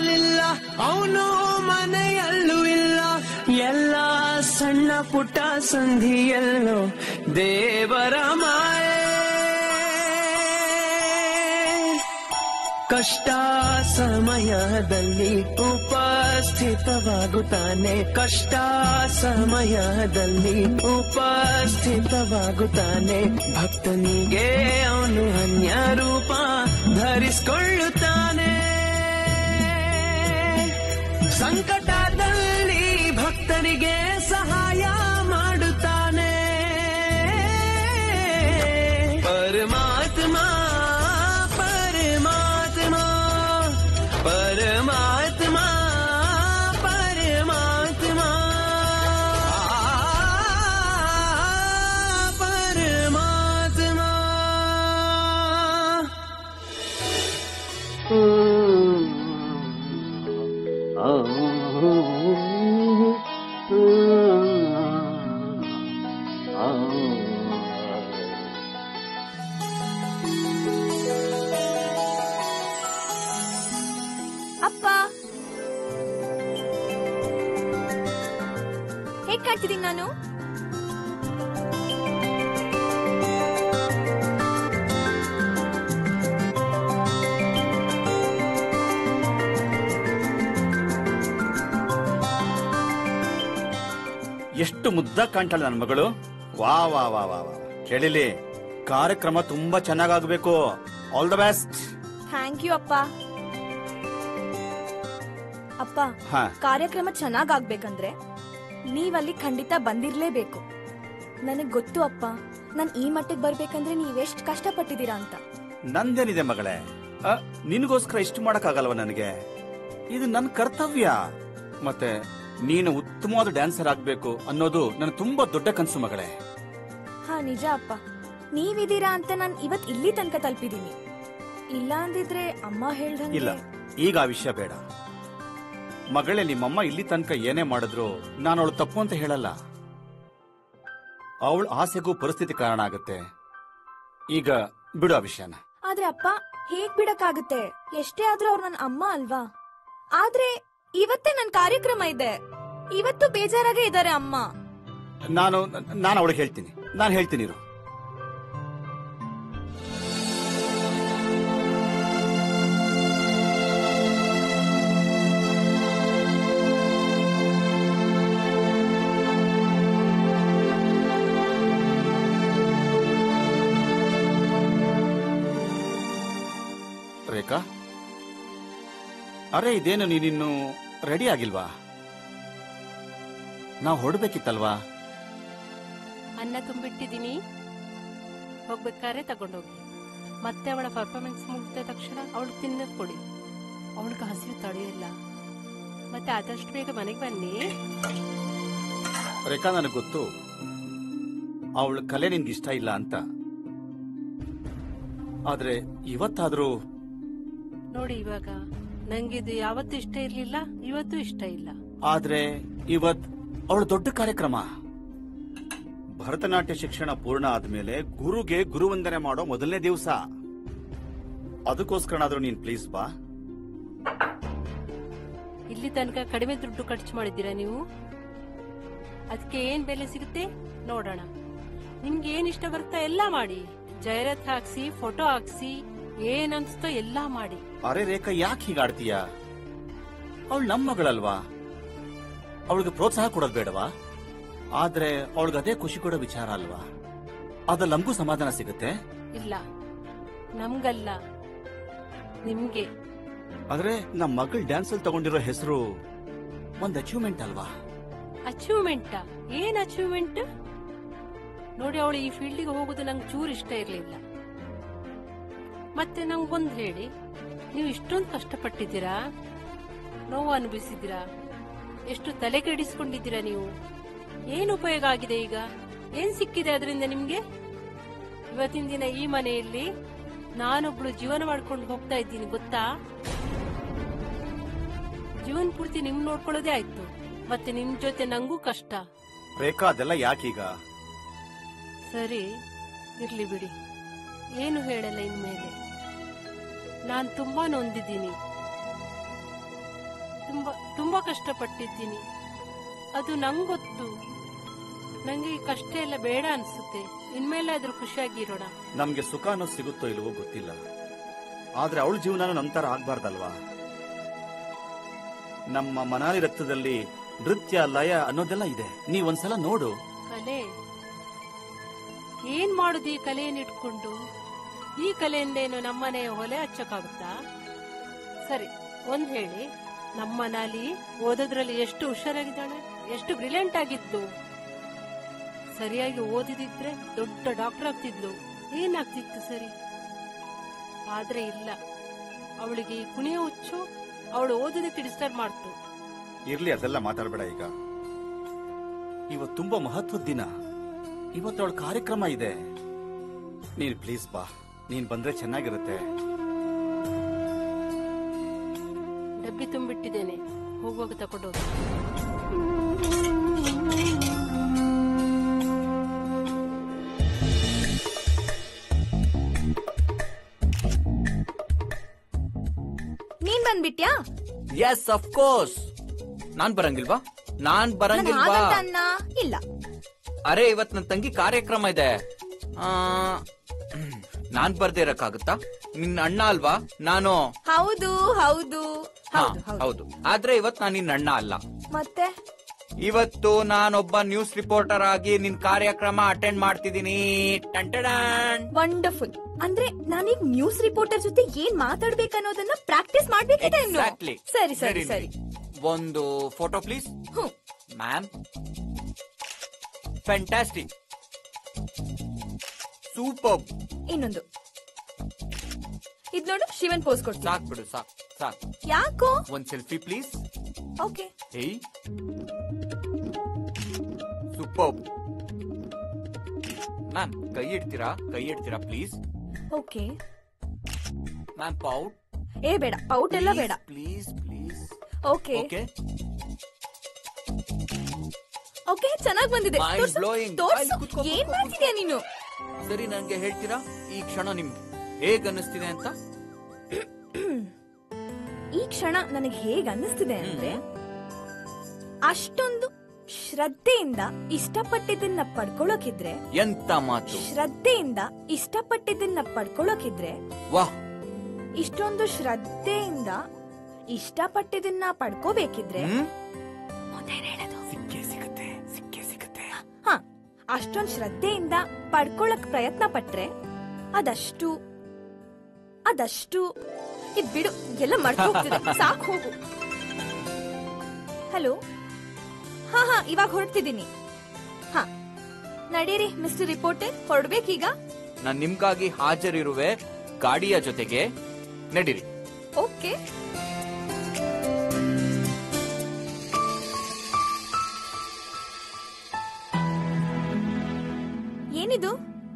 ಮನೆಯಲ್ಲಿಲ್ಲ ಅವನು ಮನೆಯಲ್ಲೂ ಇಲ್ಲ ಎಲ್ಲ ಸಣ್ಣ ಪುಟ್ಟ ಸಂಧಿಯಲ್ಲೋ ದೇವರ ಮಾಯೆ ಕಷ್ಟ ಸಮಯದಲ್ಲಿ ಉಪಸ್ಥಿತವಾಗುತ್ತಾನೆ ಕಷ್ಟ ಸಮಯದಲ್ಲಿ ಉಪಸ್ಥಿತವಾಗುತ್ತಾನೆ ಭಕ್ತನಿಗೆ ಅವನು ಅನ್ಯ ರೂಪ ಧರಿಸಿಕೊಳ್ಳುತ್ತಾನೆ ಸಂಕಟದಲ್ಲಿ ಭಕ್ತರಿಗೆ ಸಹಾಯ ಮಾಡುತ್ತಾನೆ ಪರಮಾತ್ಮ ಪರಮಾತ್ಮ ಪರಮಾತ್ಮ ಪರಮಾತ್ಮ ಪರಮಾತ್ಮ ಅಪ್ಪ ಹೇಗ್ ಕಾಣ್ತಿದ್ದೀನಿ ನಾನು ಎಷ್ಟು ಮುದ್ದ ಕಾಣ್ತಾಳೆ ನನ್ನ ಮಗಳು ವಾ ವಾ ವಾ ವಾ ವಾ ಕೇಳಿಲಿ ಕಾರ್ಯಕ್ರಮ ತುಂಬಾ ಚೆನ್ನಾಗಾಗ್ಬೇಕು all the best thank you ಅಪ್ಪ ಅಪ್ಪ ಹಾ ಕಾರ್ಯಕ್ರಮ ಚೆನ್ನಾಗ್ ಆಗ್ಬೇಕಂದ್ರೆ ನೀವಲ್ಲಿ ಖಂಡಿತ ಬಂದಿರ್ಲೇಬೇಕು ನನಗ್ ಗೊತ್ತು ಅಪ್ಪ ನಾನ್ ಈ ಮಟ್ಟಿಗೆ ಬರ್ಬೇಕಂದ್ರೆ ನೀವೆಷ್ಟ್ ಕಷ್ಟಪಟ್ಟಿದ್ದೀರಾ ಅಂತ ನಂದೇನಿದೆ ಮಗಳೇ ಅ, ನಿನಗೋಸ್ಕರ ಇಷ್ಟು ಮಾಡಕ್ಕಾಗಲ್ವ ನನಗೆ ಇದು ನನ್ನ ಕರ್ತವ್ಯ ಮತ್ತೆ ನೀನು ಉತ್ತಮವಾದ ಡ್ಯಾನ್ಸರ್ ಆಗ್ಬೇಕು ಅನ್ನೋದು ನನ್ನ ತುಂಬಾ ದೊಡ್ಡ ಕನಸು ಮಗಳೇ ಹಾ ನಿಜ ಅಪ್ಪ ನೀವಿದ್ದೀರಾ ಅಂತ ನಾನ್ ಇವತ್ ಇಲ್ಲಿ ತನಕ ತಲುಪಿದೀನಿ ಇಲ್ಲ ಅಂದಿದ್ರೆ ಅಮ್ಮ ಇಲ್ಲ ಹೇಳ್ದಂಗೆ ಈಗ ಆ ವಿಷಯ ಬೇಡ ಮಗಳೇ ನಿಮ್ಮಮ್ಮ ಇಲ್ಲಿ ತನಕ ಏನೇ ಮಾಡಿದ್ರು ನಾನು ಅವಳು ತಪ್ಪು ಅಂತ ಹೇಳಲ್ಲ ಅವಳ ಆಸೆಗೂ ಪರಿಸ್ಥಿತಿ ಕಾರಣ ಆಗುತ್ತೆ ಈಗ ಬಿಡು ಆ ವಿಷಯನ ಆದ್ರೆ ಅಪ್ಪ ಹೇಗ್ ಬಿಡಕ್ಕಾಗುತ್ತೆ ಎಷ್ಟೇ ಆದ್ರೂ ಅವ್ರು ನನ್ನ ಅಮ್ಮ ಅಲ್ವಾ ಆದ್ರೆ ಇವತ್ತೇ ನನ್ ಕಾರ್ಯಕ್ರಮ ಇದೆ ಇವತ್ತು ಬೇಜಾರಾಗೆ ಇದಾರೆ ಅಮ್ಮ ನಾನು ನಾನು ಅವಳಿಗೆ ಹೇಳ್ತೀನಿ ನಾನು ಹೇಳ್ತೀನಿ ಇರು ರೇಖಾ ಅರೆ ಇದೇನು ನೀನಿನ್ನು ರೆಡಿ ಆಗಿಲ್ವಾ ನಾವು ಹೊರಡ್ಬೇಕಿತ್ತಲ್ವಾ ಅನ್ನ ತುಂಬಿಟ್ಟಿದ್ದೀನಿ ಹೋಗ್ಬೇಕಾದ್ರೆ ತಗೊಂಡೋಗಿ ಮತ್ತೆ ಅವಳ ಪರ್ಫಾರ್ಮೆನ್ಸ್ ಮುಗಿದ ತಕ್ಷಣ ಅವಳು ತಿನ್ನಕ್ ಕೊಡಿ ಅವಳಿಗೆ ಹಸಿವು ತಡೆಯಿಲ್ಲ ಮತ್ತೆ ಆದಷ್ಟು ಬೇಗ ಮನೆಗೆ ಬನ್ನಿ ರೇಖಾ ನನಗೆ ಗೊತ್ತು ಅವಳ ಕಲೆ ನಿನ್ಗೆ ಇಷ್ಟ ಇಲ್ಲ ಅಂತ ಆದ್ರೆ ಇವತ್ತಾದ್ರೂ ನೋಡಿ ಇವಾಗ ನಂಗಿದು ಯಾವತ್ತೂ ಇಷ್ಟ ಇರ್ಲಿಲ್ಲ ಇವತ್ತು ಇಷ್ಟ ಇಲ್ಲ ಆದ್ರೆ ಇವತ್ ಅವಳ ದೊಡ್ಡ ಕಾರ್ಯಕ್ರಮ ಭರತನಾಟ್ಯ ಶಿಕ್ಷಣ ಪೂರ್ಣ ಆದ್ಮೇಲೆ ಗುರುಗೆ ಗುರುವಂದನೆ ಮಾಡೋ ಮೊದಲನೇ ದಿವಸ ಅದಕ್ಕೋಸ್ಕರನಾದ್ರೂ ನೀನ್ ಪ್ಲೀಸ್ ಬಾ ಇಲ್ಲಿ ತನಕ ಕಡಿಮೆ ದುಡ್ಡು ಖರ್ಚು ಮಾಡಿದ್ದೀರಾ ನೀವು ಅದಕ್ಕೆ ಏನ್ ಬೆಲೆ ಸಿಗುತ್ತೆ ನೋಡೋಣ ನಿಮ್ಗೆ ಏನ್ ಇಷ್ಟ ಬರುತ್ತಾ ಎಲ್ಲ ಮಾಡಿ ಜಾಹೀರಾತ್ ಹಾಕ್ಸಿ ಫೋಟೋ ಹಾಕ್ಸಿ ಏನ್ ಅನ್ಸ್ತೋ ಎಲ್ಲಾ ಮಾಡಿ ಅರೆ ರೇಖಾ ಯಾಕೆ ಹೀಗಾಡ್ತೀಯ ಅವಳು ನಮ್ಮ ಮಗಳಲ್ವಾ ಅವಳಿಗೆ ಪ್ರೋತ್ಸಾಹ ಕೊಡೋದು ಬೇಡವಾ ಆದ್ರೆ ಅವಳಿಗೆ ಅದೇ ಖುಷಿ ಕೊಡೋ ವಿಚಾರ ಅಲ್ವಾ ಅದ್ರಲ್ಲಿ ನಮಗೂ ಸಮಾಧಾನ ಸಿಗುತ್ತೆ ಇಲ್ಲ ನಮ್ಗಲ್ಲ ನಿಮ್ಗೆ ಆದ್ರೆ ನಮ್ಮ ಮಗಳು ಡ್ಯಾನ್ಸ್ ಅಲ್ಲಿ ತಗೊಂಡಿರೋ ಹೆಸರು ಒಂದ್ ಅಚೀವ್ಮೆಂಟ್ ಅಲ್ವಾ ಅಚೀವ್ಮೆಂಟ್ ಏನ್ ಅಚೀವ್ಮೆಂಟ್ ನೋಡಿ ಅವಳು ಈ ಫೀಲ್ಡಿಗೆ ಹೋಗೋದು ನಂಗೆ ಚೂರು ಇಷ್ಟ ಇರ್ಲಿಲ್ಲ ಮತ್ತೆ ನಂಗೊಂದ್ ಹೇಳಿ ನೀವು ಇಷ್ಟೊಂದು ಕಷ್ಟಪಟ್ಟಿದ್ದೀರಾ ನೋವು ಅನುಭವಿಸಿದ್ದೀರಾ ಎಷ್ಟು ತಲೆ ಕೆಡಿಸ್ಕೊಂಡಿದ್ದೀರಾ ನೀವು ಏನ್ ಉಪಯೋಗ ಆಗಿದೆ ಈಗ ಏನ್ ಸಿಕ್ಕಿದೆ ಅದರಿಂದ ನಿಮ್ಗೆ ಇವತ್ತಿನ ದಿನ ಈ ಮನೆಯಲ್ಲಿ ನಾನೊಬ್ಳು ಜೀವನ ಮಾಡ್ಕೊಂಡು ಹೋಗ್ತಾ ಇದ್ದೀನಿ ಗೊತ್ತಾ ಜೀವನ ಪೂರ್ತಿ ನಿಮ್ ನೋಡ್ಕೊಳ್ಳೋದೇ ಆಯ್ತು ಮತ್ತೆ ನಿಮ್ ಜೊತೆ ನಂಗೂ ಕಷ್ಟ ರೇಖಾ ಅದೆಲ್ಲ ಯಾಕೀಗ ಸರಿ ಇರ್ಲಿ ಬಿಡಿ ಏನು ಹೇಳಲ್ಲ ಇನ್ಮೇಲೆ ನಾನ್ ತುಂಬಾ ನೊಂದಿದ್ದೀನಿ ತುಂಬಾ ತುಂಬಾ ಕಷ್ಟಪಟ್ಟಿದ್ದೀನಿ ಅದು ನಂಗ್ ಗೊತ್ತು ನಂಗೆ ಈ ಕಷ್ಟ ಎಲ್ಲ ಬೇಡ ಅನ್ಸುತ್ತೆ ಇನ್ಮೇಲಾದ್ರೂ ಖುಷಿಯಾಗಿರೋಣ ನಮ್ಗೆ ಸುಖ ಅನ್ನೋದು ಸಿಗುತ್ತೋ ಇಲ್ವೋ ಗೊತ್ತಿಲ್ಲ ಆದ್ರೆ ಅವಳ ಜೀವನ ನಂತರ ಆಗ್ಬಾರ್ದಲ್ವಾ ನಮ್ಮ ಮನಾಲಿ ರಕ್ತದಲ್ಲಿ ನೃತ್ಯ ಲಯ ಅನ್ನೋದೆಲ್ಲ ಇದೆ ನೀವೊಂದ್ಸಲ ನೋಡು ಕಲೆ ಏನ್ ಮಾಡುದು ಈ ಕಲೆಯನ್ನು ಇಟ್ಕೊಂಡು ಈ ಕಲೆಯಿಂದೇನು ನಮ್ಮನೆ ಹೊಲೆ ಹಚ್ಚಕ್ಕಾಗುತ್ತಾ ಸರಿ ಒಂದ್ ಹೇಳಿ ನಮ್ಮ ನಾಲಿ ಓದೋದ್ರಲ್ಲಿ ಎಷ್ಟು ಹುಷಾರಾಗಿದ್ದಾಳೆ ಎಷ್ಟು ಬ್ರಿಲಿಯಂಟ್ ಆಗಿದ್ದು ಸರಿಯಾಗಿ ಓದಿದಿದ್ರೆ ದೊಡ್ಡ ಡಾಕ್ಟರ್ ಆಗ್ತಿದ್ಲು ಏನಾಗ್ತಿತ್ತು ಸರಿ ಆದ್ರೆ ಇಲ್ಲ ಅವಳಿಗೆ ಈ ಕುಣಿಯ ಹುಚ್ಚು ಅವಳು ಓದೋದಕ್ಕೆ ಡಿಸ್ಟರ್ಬ್ ಮಾಡ್ತು ಇರ್ಲಿ ಅದೆಲ್ಲ ಮಾತಾಡ್ಬೇಡ ಈಗ ಇವತ್ತು ತುಂಬಾ ಮಹತ್ವದ ದಿನ ಇವತ್ತು ಅವಳ ಕಾರ್ಯಕ್ರಮ ಇದೆ ನೀನ್ ಪ್ಲೀಸ್ ಬಾ ನೀನ್ ಬಂದ್ರೆ ಚೆನ್ನಾಗಿರುತ್ತೆ ಡಬ್ಬಿ ತುಂಬಿಟ್ಟಿದ್ದೇನೆ ಹೋಗುವಾಗ ತಗೊಂಡೋಗಿ ನೀನ್ ಬಂದ್ಬಿಟ್ಯಾ ಎಸ್ ಅಫ್ ಕೋರ್ಸ್ ನಾನ್ ಬರಂಗಿಲ್ವಾ ನಾನ್ ನಾನು ಬರಂಗಿಲ್ವಾ ಹಾಗಂತ ಅನ್ನ ಇಲ್ಲ ಅರೆ ಇವತ್ ನನ್ ತಂಗಿ ಕಾರ್ಯಕ್ರಮ ಇದೆ ಆ, ನಾನ್ ಬರ್ದೇ ಇರಕ್ಕಾಗುತ್ತಾ ನಿನ್ನ ಅಣ್ಣ ಅಲ್ವಾ ನಾನು ಹೌದು ಹೌದು ಹಾ, ಹೌದು ಹೌದು ಹೌದು ಆದ್ರೆ ಇವತ್ ನಾನು ನಿನ್ನ ಅಣ್ಣ ಅಲ್ಲ ಮತ್ತೆ ಇವತ್ತು ನಾನೊಬ್ಬ ನ್ಯೂಸ್ ರಿಪೋರ್ಟರ್ ಆಗಿ ನಿನ್ ಕಾರ್ಯಕ್ರಮ ಅಟೆಂಡ್ ಮಾಡ್ತಿದ್ದೀನಿ ಟಂಟಡಾನ್ ವಂಡರ್ಫುಲ್ ಅಂದ್ರೆ ನಾನೀಗ ನ್ಯೂಸ್ ರಿಪೋರ್ಟರ್ ಜೊತೆ ಏನ್ ಮಾತಾಡ್ಬೇಕನ್ನೋದನ್ನ ಪ್ರಾಕ್ಟೀಸ್ ಮಾಡ್ಬೇಕಿದೆ ಇನ್ನು Exactly. ಸರಿ ಸರಿ ನಡಿ, ಸರಿ ನಡಿ. ಒಂದು photo please hmm ma'am fantastic super ಇನ್ನೊಂದು ಇದ್ ನೋಡು ಶಿವನ್ ಪೋಸ್ ಕೊಡ್ತೀನಿ ಸಾಕ್ ಬಿಡು ಸಾಕ್ ಸಾಕ್ ಯಾಕೋ ಒಂದ್ selfie please okay hey super ma'am ಕೈ ಇಡ್ತೀರಾ ಕೈ ಇಡ್ತೀರಾ ಪ್ಲೀಸ್ ಓಕೆ ಮ್ಯಾಮ್ ಪೌಟ್ ಏ ಬೇಡ ಔಟ್ ಎಲ್ಲ ಬೇಡ please please okay okay okay ಚೆನ್ನಾಗ್ ಬಂದಿದೆ Mind ತೋರ್ಸು, blowing. ತೋರ್ಸು. ಅಲ್ಲಿ ಕೂತ್ಕೋ, ಏನ್ ಕೂತ್ಕೋ, ಮಾಡ್ತಿದ್ಯಾ ನೀನು ಸರಿ ನಂಗೆ ಹೇಳ್ತೀರಾ ಈ ಕ್ಷಣ ನಿಮ್ಗೆ ಹೇಗ್ ಅನ್ನಿಸ್ತಿದೆ ಅಂತ ಈ ಕ್ಷಣ ನನಗೆ ಹೇಗ್ ಅನ್ನಿಸ್ತಿದೆ ಅಂದ್ರೆ ಅಷ್ಟೊಂದು ಶ್ರದ್ಧೆಯಿಂದ ಇಷ್ಟಪಟ್ಟಿದ್ದನ್ನ ಪಡ್ಕೊಳ್ಳೋಕಿದ್ರೆ ಎಂತ ಮಾತು ಶ್ರದ್ಧೆಯಿಂದ ಇಷ್ಟಪಟ್ಟಿದ್ದನ್ನ ಪಡ್ಕೊಳ್ಳೋಕಿದ್ರೆ ವಾಹ್ ಇಷ್ಟೊಂದು ಶ್ರದ್ಧೆಯಿಂದ ಇಷ್ಟಪಟ್ಟಿದ್ದನ್ನ ಪಡ್ಕೋಬೇಕಿದ್ರೆ ಹ್ಮ್ ಮೊದಲೇ ಹೇಳೋದು ಸಿಕ್ಕೇ ಸಿಗುತ್ತೆ ಸಿಕ್ಕೇ ಸಿಗುತ್ತೆ ಹ ಅಷ್ಟೊಂದ್ ಶ್ರದ್ಧೆಯಿಂದ ಪಡ್ಕೊಳಕ್ ಪ್ರಯತ್ನ ಪಟ್ರೆ ಅದಷ್ಟು ಅದಷ್ಟು ಇದ್ ಬಿಡು ಎಲ್ಲ ಮರ್ತು ಹೋಗ್ತಿದೆ ಸಾಕು ಹೋಗು ಹಲೋ ಹಾ ಹಾ ಇವಾಗ ಹೊರಡ್ತಿದ್ದೀನಿ ಹಾ ನಡೀರಿ ಮಿಸ್ಟರ್ ರಿಪೋರ್ಟರ್ ಹೊರಡ್ಬೇಕೀಗ ನಾನ್ ನಿಮ್ಗಾಗಿ ಹಾಜರಿರುವೆ ಗಾಡಿಯ ಜೊತೆಗೆ ನಡೀರಿ ಓಕೆ ಏನಿದು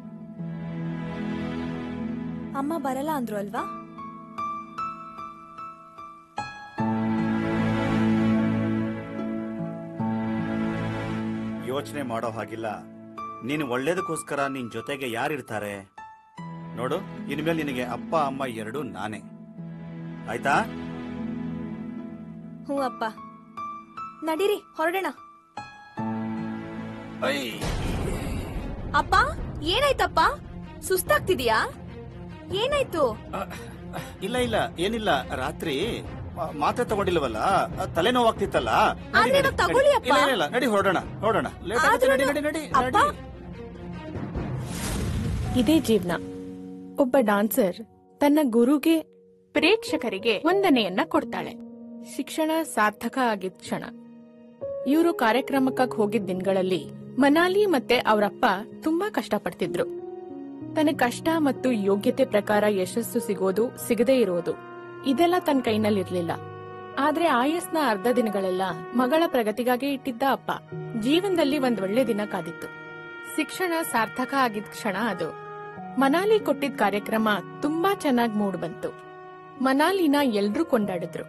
ಅಮ್ಮ ಬರಲ್ಲ ಅಂದ್ರು ಅಲ್ವಾ ಯೋಚನೆ ಮಾಡೋ ಹಾಗಿಲ್ಲ ನೀನು ಒಳ್ಳೇದಕ್ಕೋಸ್ಕರ ನಿನ್ ಜೊತೆಗೆ ಯಾರಿರ್ತಾರೆ ನೋಡು ಇನ್ಮೇಲೆ ನಿನಗೆ ಅಪ್ಪ ಅಮ್ಮ ಎರಡೂ ನಾನೇ ಆಯ್ತಾ ಹ್ಞೂ ಅಪ್ಪ ನಡೀರಿ ಹೊರಡೋಣ ಅಪ್ಪ ಏನಾಯ್ತಪ್ಪ ಸುಸ್ತಾಗ್ತಿದ್ಯಾ ಏನಾಯ್ತು ಇಲ್ಲ ಇಲ್ಲ ಏನಿಲ್ಲ ರಾತ್ರಿ ಆ, ಮಾತ್ರೆ ತಗೊಂಡಿಲ್ವಲ್ಲ ಆ, ತಲೆನೋವಾಗ್ತಿತ್ತಲ್ಲ ನಡಿ, ಆದ್ರೆ ನಡಿ, ಇವಾಗ ತಗೊಳ್ಳಿ ನಡಿ. ಅಪ್ಪ. ಇಲ್ಲ ಇಲ್ಲ, ಇಲ್ಲ ನಡಿ ಹೊರಡೋಣ ಹೊರಡೋಣ ಲೇಟ್ ಆಗುತ್ತೆ ನಡಿ ನಡಿ ನಡಿ ಅಪ್ಪ. ನಡಿ ಇದೇ ಜೀವನ ಒಬ್ಬ ಡಾನ್ಸರ್ ತನ್ನ ಗುರುಗೆ ಪ್ರೇಕ್ಷಕರಿಗೆ ವಂದನೆಯನ್ನ ಕೊಡ್ತಾಳೆ ಶಿಕ್ಷಣ ಸಾರ್ಥಕ ಆಗಿದ್ ಕ್ಷಣ ಇವರು ಕಾರ್ಯಕ್ರಮಕ್ಕಾಗಿ ಹೋಗಿದ್ದ ದಿನಗಳಲ್ಲಿ ಮನಾಲಿ ಮತ್ತೆ ಅವರಪ್ಪ ತುಂಬಾ ಕಷ್ಟಪಡ್ತಿದ್ರು ತನ್ನ ಕಷ್ಟ ಮತ್ತು ಯೋಗ್ಯತೆ ಪ್ರಕಾರ ಯಶಸ್ಸು ಸಿಗೋದು ಸಿಗದೇ ಇರೋದು ಇದೆಲ್ಲ ತನ್ನ ಕೈನಲ್ಲಿರ್ಲಿಲ್ಲ ಆದ್ರೆ ಆಯಸ್ನ ಅರ್ಧ ದಿನಗಳೆಲ್ಲ ಮಗಳ ಪ್ರಗತಿಗಾಗಿ ಇಟ್ಟಿದ್ದ ಅಪ್ಪ ಜೀವನದಲ್ಲಿ ಒಂದ್ ಒಳ್ಳೆ ದಿನ ಕಾದಿತ್ತು ಶಿಕ್ಷಣ ಸಾರ್ಥಕ ಆಗಿದ್ ಕ್ಷಣ ಅದು ಮನಾಲಿ ಕೊಟ್ಟಿದ್ ಕಾರ್ಯಕ್ರಮ ತುಂಬಾ ಚೆನ್ನಾಗಿ ಮೂಡ್ ಬಂತು ಮನಾಲಿನ ಎಲ್ರೂ ಕೊಂಡಾಡಿದ್ರು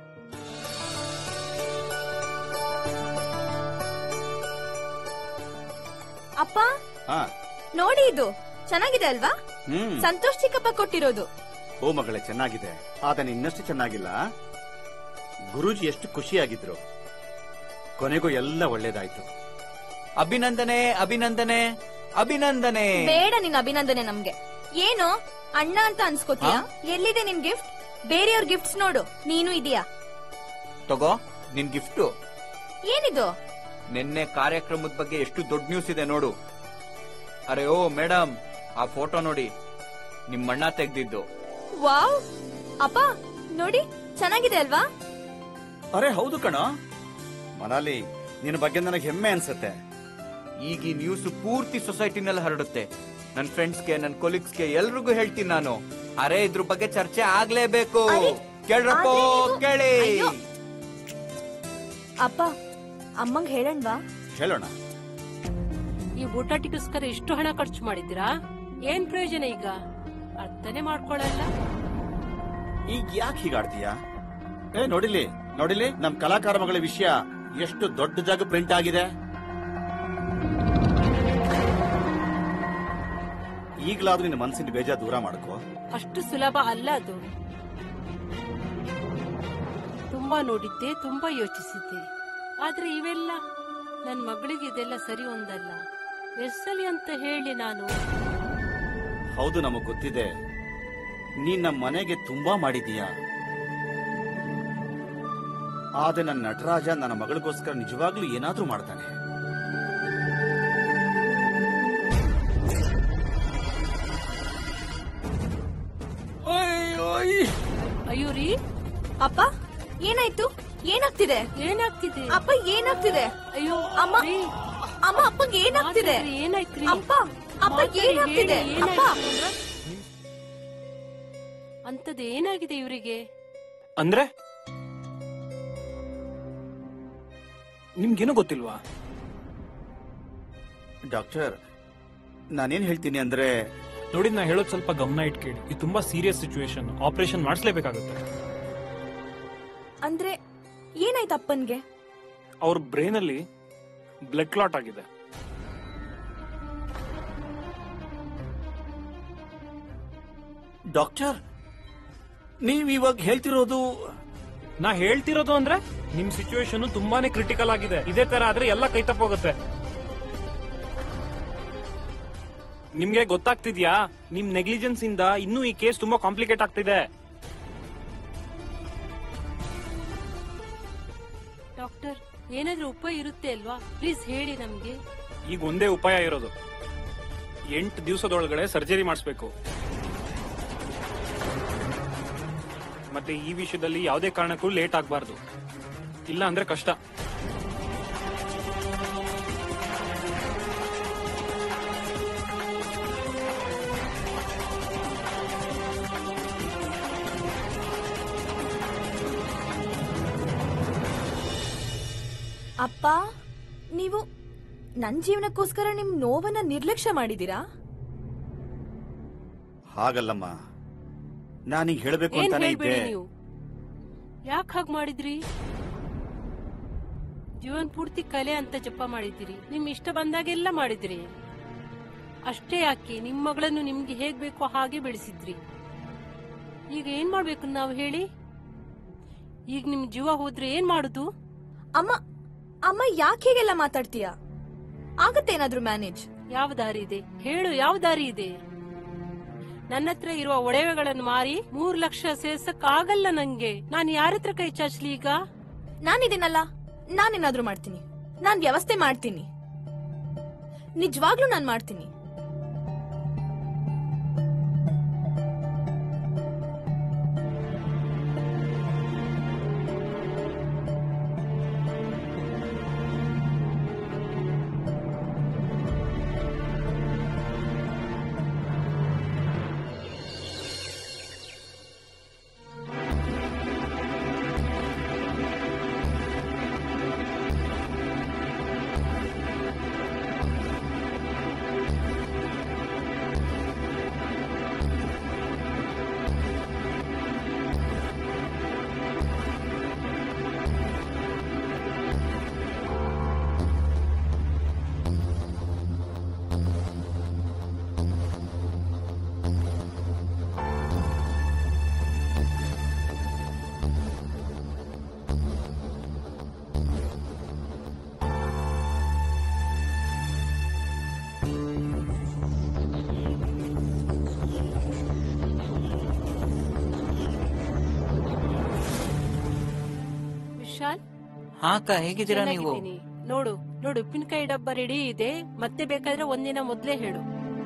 ಅಪ್ಪ ಹಾ ನೋಡಿ ಇದು ಚೆನ್ನಾಗಿದೆ ಅಲ್ವಾ ಹ್ಮ್ ಸಂತೋಷ್ ಚಿಕ್ಕಪ್ಪ ಕೊಟ್ಟಿರೋದು ಓ ಮಗಳೇ ಚೆನ್ನಾಗಿದೆ ಆದ್ರೆ ಇನ್ನಷ್ಟು ಚೆನ್ನಾಗಿಲ್ಲ ಗುರೂಜಿ ಎಷ್ಟು ಖುಷಿಯಾಗಿದ್ರು ಕೊನೆಗೂ ಎಲ್ಲ ಒಳ್ಳೇದಾಯ್ತು ಅಭಿನಂದನೆ ಅಭಿನಂದನೆ ಅಭಿನಂದನೆ ಬೇಡ ನಿನ್ ಅಭಿನಂದನೆ ನಮ್ಗೆ ಏನು ಅಣ್ಣ ಅಂತ ಅನ್ಸ್ಕೋತೀಯ ಎಲ್ಲಿದೆ ನಿನ್ ಗಿಫ್ಟ್ ಬೇರೆಯವ್ರ ಗಿಫ್ಟ್ಸ್ ನೋಡು ನೀನು ಇದೀಯಾ ತಗೋ ನಿನ್ ಗಿಫ್ಟು ಏನಿದು ನಿನ್ನೆ ಕಾರ್ಯಕ್ರಮದ ಬಗ್ಗೆ ಎಷ್ಟು ದೊಡ್ಡ ನ್ಯೂಸ್ ಇದೆ ನೋಡು ಅರೆ ಓ ಮೇಡಮ್ ಆ ಫೋಟೋ ನೋಡಿ ನಿಮ್ಮಣ್ಣ ತೆಗ್ದಿದ್ದು ವಾವ್ ಅಪ್ಪ ನೋಡಿ ಚೆನ್ನಾಗಿದೆ ಅಲ್ವಾ ಅರೆ ಹೌದು ಕಣ ಮನಾಲಿ ನಿನ್ನ ಬಗ್ಗೆ ನನಗೆ ಹೆಮ್ಮೆ ಅನ್ಸುತ್ತೆ ಈಗ ಈ ನ್ಯೂಸ್ ಪೂರ್ತಿ ಸೊಸೈಟಿನಲ್ಲಿ ಹರಡುತ್ತೆ ನನ್ ಫ್ರೆಂಡ್ಸ್ಗೆ ನನ್ ಕೊಲೀಗ್ಸ್ಗೆ ಎಲ್ರಿಗೂ ಹೇಳ್ತೀನಿ ನಾನು ಅರೆ ಇದ್ರ ಬಗ್ಗೆ ಚರ್ಚೆ ಆಗ್ಲೇಬೇಕು ಅರೆ, ಕೇಳ್ರಪ್ಪ ಆದ್ರೆ ನೀವು- ಕೇಳಿ ಅಯ್ಯೋ. ಅಪ್ಪ ಅಮ್ಮಂಗ್ ಹೇಳಣ್ವಾ ಹೇಳೋಣ ಈ ಬೂಟಾಟಿಗೋಸ್ಕರ ಇಷ್ಟು ಹಣ ಖರ್ಚು ಮಾಡಿದ್ದೀರಾ ಏನ್ ಪ್ರಯೋಜನ ಈಗ ಅರ್ಥನೇ ಮಾಡ್ಕೊಳಲ್ಲ ಈಗ ಯಾಕೆ ಹೀಗಾಡ್ತೀಯ ಏ ನೋಡಿಲಿ ನೋಡಿಲಿ ನಮ್ ಕಲಾಕಾರ ಮಗಳ ವಿಷಯ ಎಷ್ಟು ದೊಡ್ಡ ಜಾಗ ಪ್ರಿಂಟ್ ಆಗಿದೆ ಈಗಲಾದ್ರೂ ನಿನ್ನ ಮನಸ್ಸಿನ ಬೇಜಾರ್ ದೂರ ಮಾಡ್ಕೋ ಅಷ್ಟು ಸುಲಭ ಅಲ್ಲ ಅದು ತುಂಬಾ ನೋಡಿದ್ದೆ ತುಂಬಾ ಯೋಚಿಸಿದ್ದೆ ಆದ್ರೆ ಇವೆಲ್ಲ ನನ್ ಮಗಳಿಗೆ ಇದೆಲ್ಲ ಸರಿ ಒಂದಲ್ಲ ಎಸ್ಸಲಿ ಅಂತ ಹೇಳಿ ನಾನು ಹೌದು ನಮಗ್ ಗೊತ್ತಿದೆ ನೀನ್ ನಮ್ಮ ಮನೆಗೆ ತುಂಬಾ ಮಾಡಿದೀಯ ಆದ್ರೆ ನನ್ನ ನಟರಾಜ ನನ್ನ ಮಗಳಿಗೋಸ್ಕರ ನಿಜವಾಗ್ಲೂ ಏನಾದ್ರೂ ಮಾಡ್ತಾನೆ ಅಯ್ಯೋ ರೀ ಅಪ್ಪ ಏನಾಯ್ತು ಏನಾಗ್ತಿದೆ ಏನಾಗ್ತಿದೆ ಅಪ್ಪ ಏನಾಗ್ತಿದೆ ಅಯ್ಯೋ ಅಮ್ಮ ರೀ, ಅಮ್ಮ ಅಪ್ಪಂಗೆ ಏನಾಗ್ತಿದೆ ಮಾತಾಡ್ರಿ, ಏನಾಯ್ತ್ರಿ ಅಪ್ಪ ಅಪ್ಪ ಮಾತಾಡಿ, ಏನಾಗ್ತಿದೆ ಹೇಳಿ, ಅಪ್ಪ ಏನಾಯ್ತು ಅಂದ್ರೆ? ಅಂತದ್ ಏನಾಗಿದೆ ಇವರಿಗೆ ಅಂದ್ರೆ ನಿಮ್ಗೇನು ಗೊತ್ತಿಲ್ವಾ ಡಾಕ್ಟರ್ ನಾನೇನ್ ಹೇಳ್ತೀನಿ ಅಂದ್ರೆ ನೋಡಿ ನಾ ಹೇಳೋದು ಸ್ವಲ್ಪ ಗಮನ ಇಟ್ಕೇಳಿ ಇದು ತುಂಬಾ ಸೀರಿಯಸ್ ಸಿಚುವೇಶನ್ ಆಪರೇಷನ್ ಮಾಡಿಸ್ಲೇಬೇಕಾಗುತ್ತೆ ಅಂದ್ರೆ ಏನಾಯ್ತು ಅಪ್ಪನ್ಗೆ ಅವ್ರ ಬ್ರೈನ್ ಅಲ್ಲಿ ಬ್ಲಡ್ ಕ್ಲಾಟ್ ಆಗಿದೆ ಡಾಕ್ಟರ್ ನೀವ್ ಇವಾಗ ಹೇಳ್ತಿರೋದು ನಾ ಹೇಳ್ತಿರೋದು ಅಂದ್ರೆ ನಿಮ್ ಸಿಚುವೇಶನ್ ತುಂಬಾನೇ ಕ್ರಿಟಿಕಲ್ ಆಗಿದೆ ಇದೇ ತರ ಆದ್ರೆ ಎಲ್ಲ ಕೈ ತಪ್ಪೋಗುತ್ತೆ ನಿಮ್ಗೆ ಗೊತ್ತಾಗ್ತಿದ್ಯಾ ನಿಮ್ ನೆಗ್ಲಿಜೆನ್ಸ್ ಇಂದ ಇನ್ನೂ ಈ ಕೇಸ್ ತುಂಬಾ ಕಾಂಪ್ಲಿಕೇಟ್ ಆಗ್ತಿದೆ ಡಾಕ್ಟರ್ ಏನಾದ್ರೂ ಉಪಾಯ ಇರುತ್ತೆ ಅಲ್ವಾ ಪ್ಲೀಸ್ ಹೇಳಿ ನಮ್ಗೆ ಈಗ ಒಂದೇ ಉಪಾಯ ಇರೋದು ಎಂಟು ದಿವಸದೊಳಗಡೆ ಸರ್ಜರಿ ಮಾಡಿಸ್ಬೇಕು ಮತ್ತೆ ಈ ವಿಷಯದಲ್ಲಿ ಯಾವುದೇ ಕಾರಣಕ್ಕೂ ಲೇಟ್ ಆಗಬಾರ್ದು ಇಲ್ಲ ಅಂದ್ರೆ ಕಷ್ಟ ಅಪ್ಪ ನೀವು ನನ್ ಜೀವನಕ್ಕೋಸ್ಕರ ನಿಮ್ ನೋವನ್ನ ನಿರ್ಲಕ್ಷ್ಯ ಮಾಡಿದೀರಾ ಹಾಗಲ್ಲಮ್ಮ ನಾನೀಗ ಹೇಳ್ಬೇಕು ಏನ್ ಅಂತಾನೆ ಹೇಳ್ಬೇಡಿ ಇದ್ದೆ ನೀವು ಯಾಕೆ ಹಾಗ್ ಮಾಡಿದ್ರಿ ಜೀವನ್ ಪೂರ್ತಿ ಕಲೆ ಅಂತ ಜಪ ಮಾಡಿದ್ದೀರಿ ನಿಮ್ ಇಷ್ಟ ಬಂದಾಗೆಲ್ಲ ಮಾಡಿದ್ರಿ ಅಷ್ಟೇ ಯಾಕೆ ನಿಮ್ ಮಗಳನ್ನು ನಿಮ್ಗೆ ಹೇಗ್ ಬೇಕೋ ಹಾಗೆ ಬೆಳೆಸಿದ್ರಿ ಈಗ ಏನ್ ಮಾಡ್ಬೇಕು ನಾವು ಹೇಳಿ ಈಗ ನಿಮ್ ಜೀವ ಹೋದ್ರೆ ಏನ್ ಮಾಡುದು ಅಮ್ಮ ಅಮ್ಮ ಯಾಕೆ ಹೀಗೆಲ್ಲ ಮಾತಾಡ್ತೀಯಾ ಆಗತ್ತೇನಾದ್ರೂ ಮ್ಯಾನೇಜ್ ಯಾವ ದಾರಿ ಇದೆ ಹೇಳು ಯಾವ ದಾರಿ ಇದೆ ನನ್ನ ಹತ್ರ ಇರುವ ಒಡವೆಗಳನ್ನು ಮಾರಿ ಮೂರ್ ಲಕ್ಷ ಸೇರ್ಸಕ್ ಆಗಲ್ಲ ನಂಗೆ ನಾನು ಯಾರ ಹತ್ರ ಕೈ ಚಾಚ್ಲಿ ಈಗ ನಾನಿದ್ದೀನಲ್ಲ ನಾನೇನಾದ್ರೂ ಮಾಡ್ತೀನಿ ನಾನ್ ವ್ಯವಸ್ಥೆ ಮಾಡ್ತೀನಿ ನಿಜವಾಗ್ಲೂ ನಾನ್ ಮಾಡ್ತೀನಿ ವಿಶಾಲ್ ಹಾ ಅಕ್ಕ ಹೇಗಿದ್ದೀರಾ ನೀವು ಚೆನ್ನಾಗಿದ್ದೀನಿ. ನೋಡು ನೋಡು ಉಪ್ಪಿನಕಾಯಿ ಡಬ್ಬ ರೆಡಿ ಇದೆ ಮತ್ತೆ ಬೇಕಾದ್ರೆ ಒಂದಿನ ಮೊದ್ಲೇ ಹೇಳು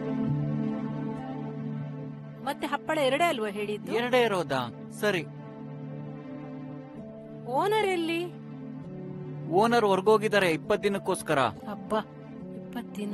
ಮತ್ತೆ ಹಪ್ಪಳ ಎರಡೇ ಅಲ್ವಾ ಹೇಳಿದ್ದು ಎರಡೇ ಇರೋದಾ ಸರಿ ಓನರ್ ಎಲ್ಲಿ ಓನರ್ ಹೊರ್ಗೋಗಿದ್ದಾರೆ ಇಪ್ಪತ್ ದಿನಕ್ಕೋಸ್ಕರ ಹಬ್ಬ ಇಪ್ಪತ್ ದಿನ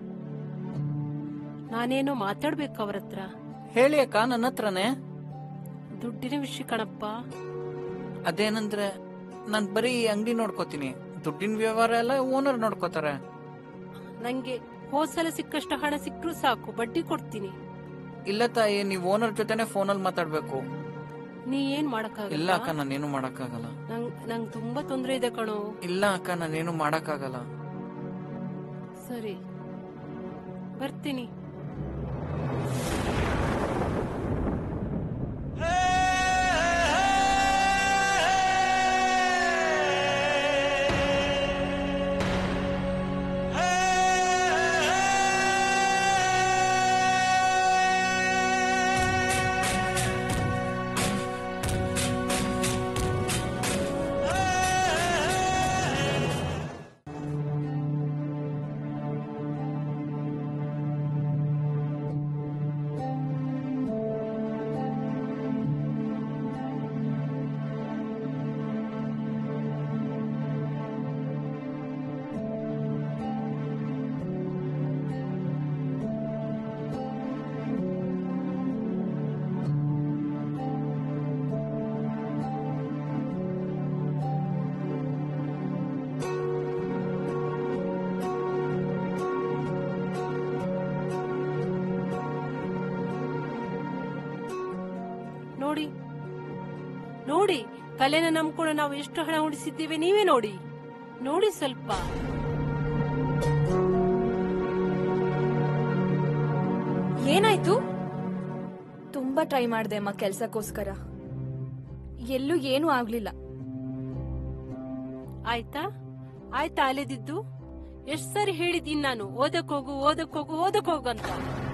ನಾನೇನೋ ಮಾತಾಡ್ಬೇಕು ಅವ್ರ ಹತ್ರ ಹೇಳಿ ಅಕ್ಕ ನನ್ನ ಹತ್ರನೇ ದುಡ್ಡಿನ ವಿಷಯ ಕಣಪ್ಪ ಅದೇನಂದ್ರೆ ನಾನ್ ಬರೀ ಅಂಗಡಿ ನೋಡ್ಕೋತೀನಿ ದುಡ್ಡಿನ ವ್ಯವಹಾರ ಎಲ್ಲ ಓನರ್ ನೋಡ್ಕೋತಾರೆ ನಂಗೆ ಹೋದ್ಸಲ ಸಿಕ್ಕಷ್ಟು ಹಣ ಸಿಕ್ಕರೂ ಸಾಕು ಬಡ್ಡಿ ಕೊಡ್ತೀನಿ ಇಲ್ಲ ತಾಯಿ ನೀವ್ ಓನರ್ ಜೊತೆನೆ ಫೋನಲ್ಲಿ ಮಾತಾಡ್ಬೇಕು ನೀ ಏನ್ ಇಲ್ಲ ಮಾಡಕ್ಕಾಗಲ್ಲ ಅಕ್ಕ ನಾನೇನು ಮಾಡಕ್ಕಾಗಲ್ಲ ನಂಗ್ ನಂಗ್ ತುಂಬಾ ತೊಂದ್ರೆ ಇದೆ ಕಣೋ ಇಲ್ಲ ಅಕ್ಕ ನಾನೇನು ಮಾಡಕ್ಕಾಗಲ್ಲ ಸರಿ ಬರ್ತೀನಿ ನೋಡಿ ನೋಡಿ ಕಲೆನ ನಂಬ್ಕೊಂಡು ನಾವು ಎಷ್ಟು ಹಣ ಉಳಿಸಿದ್ದೇವೆ ನೀವೇ ನೋಡಿ ನೋಡಿ ಸ್ವಲ್ಪ ಏನಾಯ್ತು ತುಂಬಾ ಟ್ರೈ ಮಾಡ್ದೆ ಅಮ್ಮ ಕೆಲ್ಸಕ್ಕೋಸ್ಕರ ಎಲ್ಲೂ ಏನೂ ಆಗ್ಲಿಲ್ಲ ಆಯ್ತಾ ಆಯ್ತಾ ಅಲೆದಿದ್ದು ಎಷ್ಟ್ ಸರಿ ಹೇಳಿದ್ದೀನಿ ನಾನು ಓದಕ್ ಹೋಗು ಓದಕ್ ಹೋಗು ಓದಕ್ ಹೋಗು ಅಂತ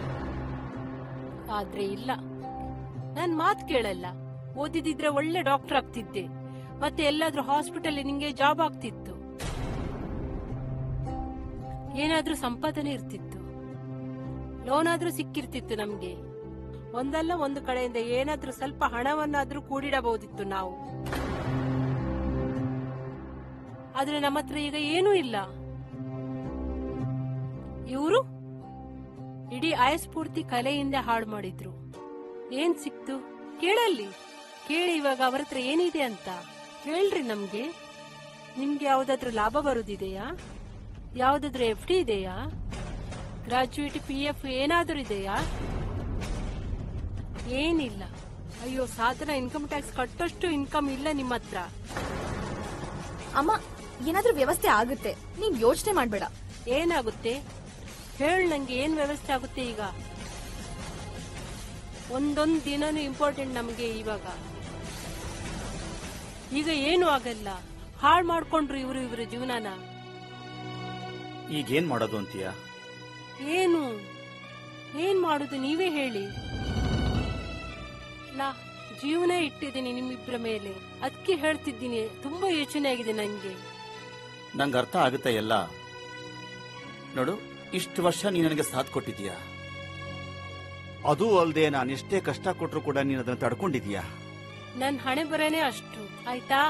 ಆದ್ರೆ ಇಲ್ಲ ನನ್ ಮಾತ್ ಕೇಳಲ್ಲ ಓದಿದಿದ್ರೆ ಒಳ್ಳೆ ಡಾಕ್ಟರ್ ಆಗ್ತಿದ್ದೆ ಮತ್ತೆ ಎಲ್ಲಾದ್ರೂ ಹಾಸ್ಪಿಟಲ್ ನಿಂಗೆ ಜಾಬ್ ಆಗ್ತಿತ್ತು ಏನಾದ್ರೂ ಸಂಪಾದನೆ ಇರ್ತಿತ್ತು ಲೋನ್ ಆದ್ರೂ ಸಿಕ್ಕಿರ್ತಿತ್ತು ನಮ್ಗೆ ಒಂದಲ್ಲ ಒಂದು ಕಡೆಯಿಂದ ಏನಾದ್ರೂ ಸ್ವಲ್ಪ ಹಣವನ್ನಾದ್ರೂ ಕೂಡಿಡಬಹುದಿತ್ತು ನಾವು ಆದ್ರೆ ನಮ್ಮ ಹತ್ರ ಈಗ ಏನೂ ಇಲ್ಲ ಇವರು ಇಡೀ ಆಯಸ್ಫೂರ್ತಿ ಕಲೆಯಿಂದ ಹಾಳು ಮಾಡಿದ್ರು ಏನ್ ಸಿಕ್ತು ಕೇಳಲ್ಲಿ ಕೇಳಿ ಇವಾಗ ಅವರ ಹತ್ರ ಏನಿದೆ ಅಂತ ಹೇಳ್ರಿ ನಮ್ಗೆ ನಿಮ್ಗೆ ಯಾವ್ದಾದ್ರು ಲಾಭ ಬರುದಿದೆಯಾ ಯಾವ್ದಾದ್ರು ಎಫ್ ಡಿ ಇದೆಯಾ ಗ್ರಾಜುಯೇಟ್ ಪಿ ಎಫ್ ಏನಾದ್ರೂ ಇದೆಯಾ ಏನಿಲ್ಲ ಅಯ್ಯೋ ಸಾಧನ ಇನ್ಕಮ್ ಟ್ಯಾಕ್ಸ್ ಕಟ್ಟೋಷ್ಟು ಇನ್ಕಮ್ ಇಲ್ಲ ನಿಮ್ಮ ಹತ್ರ ಅಮ್ಮ ಏನಾದ್ರೂ ವ್ಯವಸ್ಥೆ ಆಗುತ್ತೆ ನೀನ್ ಯೋಚನೆ ಮಾಡ್ಬೇಡ ಏನಾಗುತ್ತೆ ಹೇಳು ನಂಗೆ ಏನ್ ವ್ಯವಸ್ಥೆ ಆಗುತ್ತೆ ಈಗ ಒಂದೊಂದ್ ದಿನನೂ ಇಂಪಾರ್ಟೆಂಟ್ ನಮ್ಗೆ ಇವಾಗ ಈಗ ಏನು ಆಗಲ್ಲ ಹಾಳು ಮಾಡ್ಕೊಂಡ್ರು ಇವರು ಇವ್ರ ಜೀವನಾನ ಈಗೇನ್ ಮಾಡೋದು ಅಂತೀಯ ಏನು ಏನ್ ಮಾಡುದು ನೀವೇ ಹೇಳಿ ನಾ ಜೀವನ ಇಟ್ಟಿದ್ದೀನಿ ನಿಮ್ಮಿಬ್ಬರ ಮೇಲೆ ಅದಕ್ಕೆ ಹೇಳ್ತಿದ್ದೀನಿ ತುಂಬಾ ಯೋಚನೆ ಆಗಿದೆ ನಂಗೆ ನಂಗೆ ಅರ್ಥ ಆಗುತ್ತೆ ಎಲ್ಲ ನೋಡು ಇಷ್ಟು ವರ್ಷ ನೀ ನನಗೆ ಸಾಥ್ ಕೊಟ್ಟಿದೀಯ ಅದೂ ಅಲ್ಲದೆ ನಾನು ಎಷ್ಟೇ ಕಷ್ಟ ಕೊಟ್ಟರು ಕೂಡ ನೀನು ಅದನ್ನು ತಡ್ಕೊಂಡಿದೀಯ ನನ್ ಹಣೆ ಬರನೇ ಅಷ್ಟು ಆಯ್ತಾ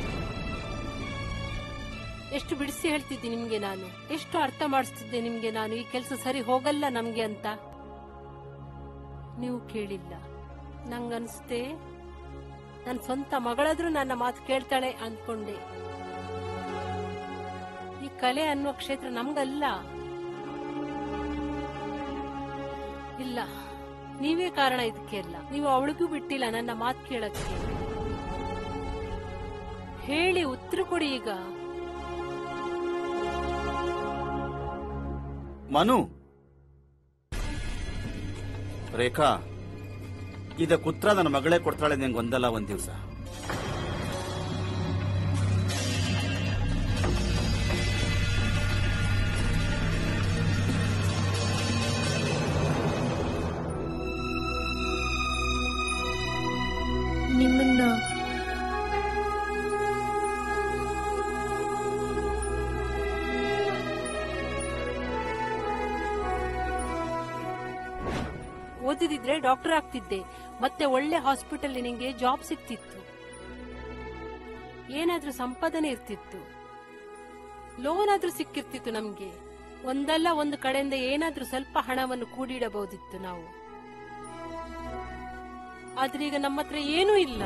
ಎಷ್ಟು ಬಿಡಿಸಿ ಹೇಳ್ತಿದ್ದೆ ನಿಮ್ಗೆ ನಾನು ಎಷ್ಟು ಅರ್ಥ ಮಾಡಿಸ್ತಿದ್ದೆ ನಿಮ್ಗೆ ನಾನು ಈ ಕೆಲಸ ಸರಿ ಹೋಗಲ್ಲ ನಮ್ಗೆ ಅಂತ ನೀವು ಕೇಳಿಲ್ಲ ನಂಗನ್ಸುತ್ತೆ ನನ್ ಸ್ವಂತ ಮಗಳಾದ್ರೂ ನನ್ನ ಮಾತು ಕೇಳ್ತಾಳೆ ಅಂದ್ಕೊಂಡೆ ಈ ಕಲೆ ಅನ್ನುವ ಕ್ಷೇತ್ರ ನಮ್ಗಲ್ಲ ಇಲ್ಲ ನೀವೇ ಕಾರಣ ಇದಕ್ಕೆಲ್ಲ ನೀವು ಅವಳಿಗೂ ಬಿಟ್ಟಿಲ್ಲ ನನ್ನ ಮಾತು ಕೇಳಕ್ಕೆ ಹೇಳಿ ಉತ್ತರ ಕೊಡಿ ಈಗ ಮನು ರೇಖಾ ಇದಕ್ಕೆ ಉತ್ತರ ನನ್ನ ಮಗಳೇ ಕೊಡ್ತಾಳೆ ನಿಂಗೆ ಒಂದಲ್ಲ ಒಂದ್ ದಿವಸ ನಿಮ್ಮನ್ನ ಓದಿದಿದ್ರೆ ಡಾಕ್ಟರ್ ಆಗ್ತಿದ್ದೆ ಮತ್ತೆ ಒಳ್ಳೆ ಹಾಸ್ಪಿಟಲ್ ನಿನಗೆ ಜಾಬ್ ಸಿಕ್ತಿತ್ತು ಏನಾದ್ರೂ ಸಂಪಾದನೆ ಇರ್ತಿತ್ತು ಲೋನ್ ಆದ್ರೂ ಸಿಕ್ಕಿರ್ತಿತ್ತು ನಮ್ಗೆ ಒಂದಲ್ಲ ಒಂದು ಕಡೆಯಿಂದ ಏನಾದ್ರೂ ಸ್ವಲ್ಪ ಹಣವನ್ನು ಕೂಡಿಡಬಹುದಿತ್ತು ನಾವು ಆದ್ರೆ ಈಗ ನಮ್ಮ ಹತ್ರ ಏನೂ ಇಲ್ಲ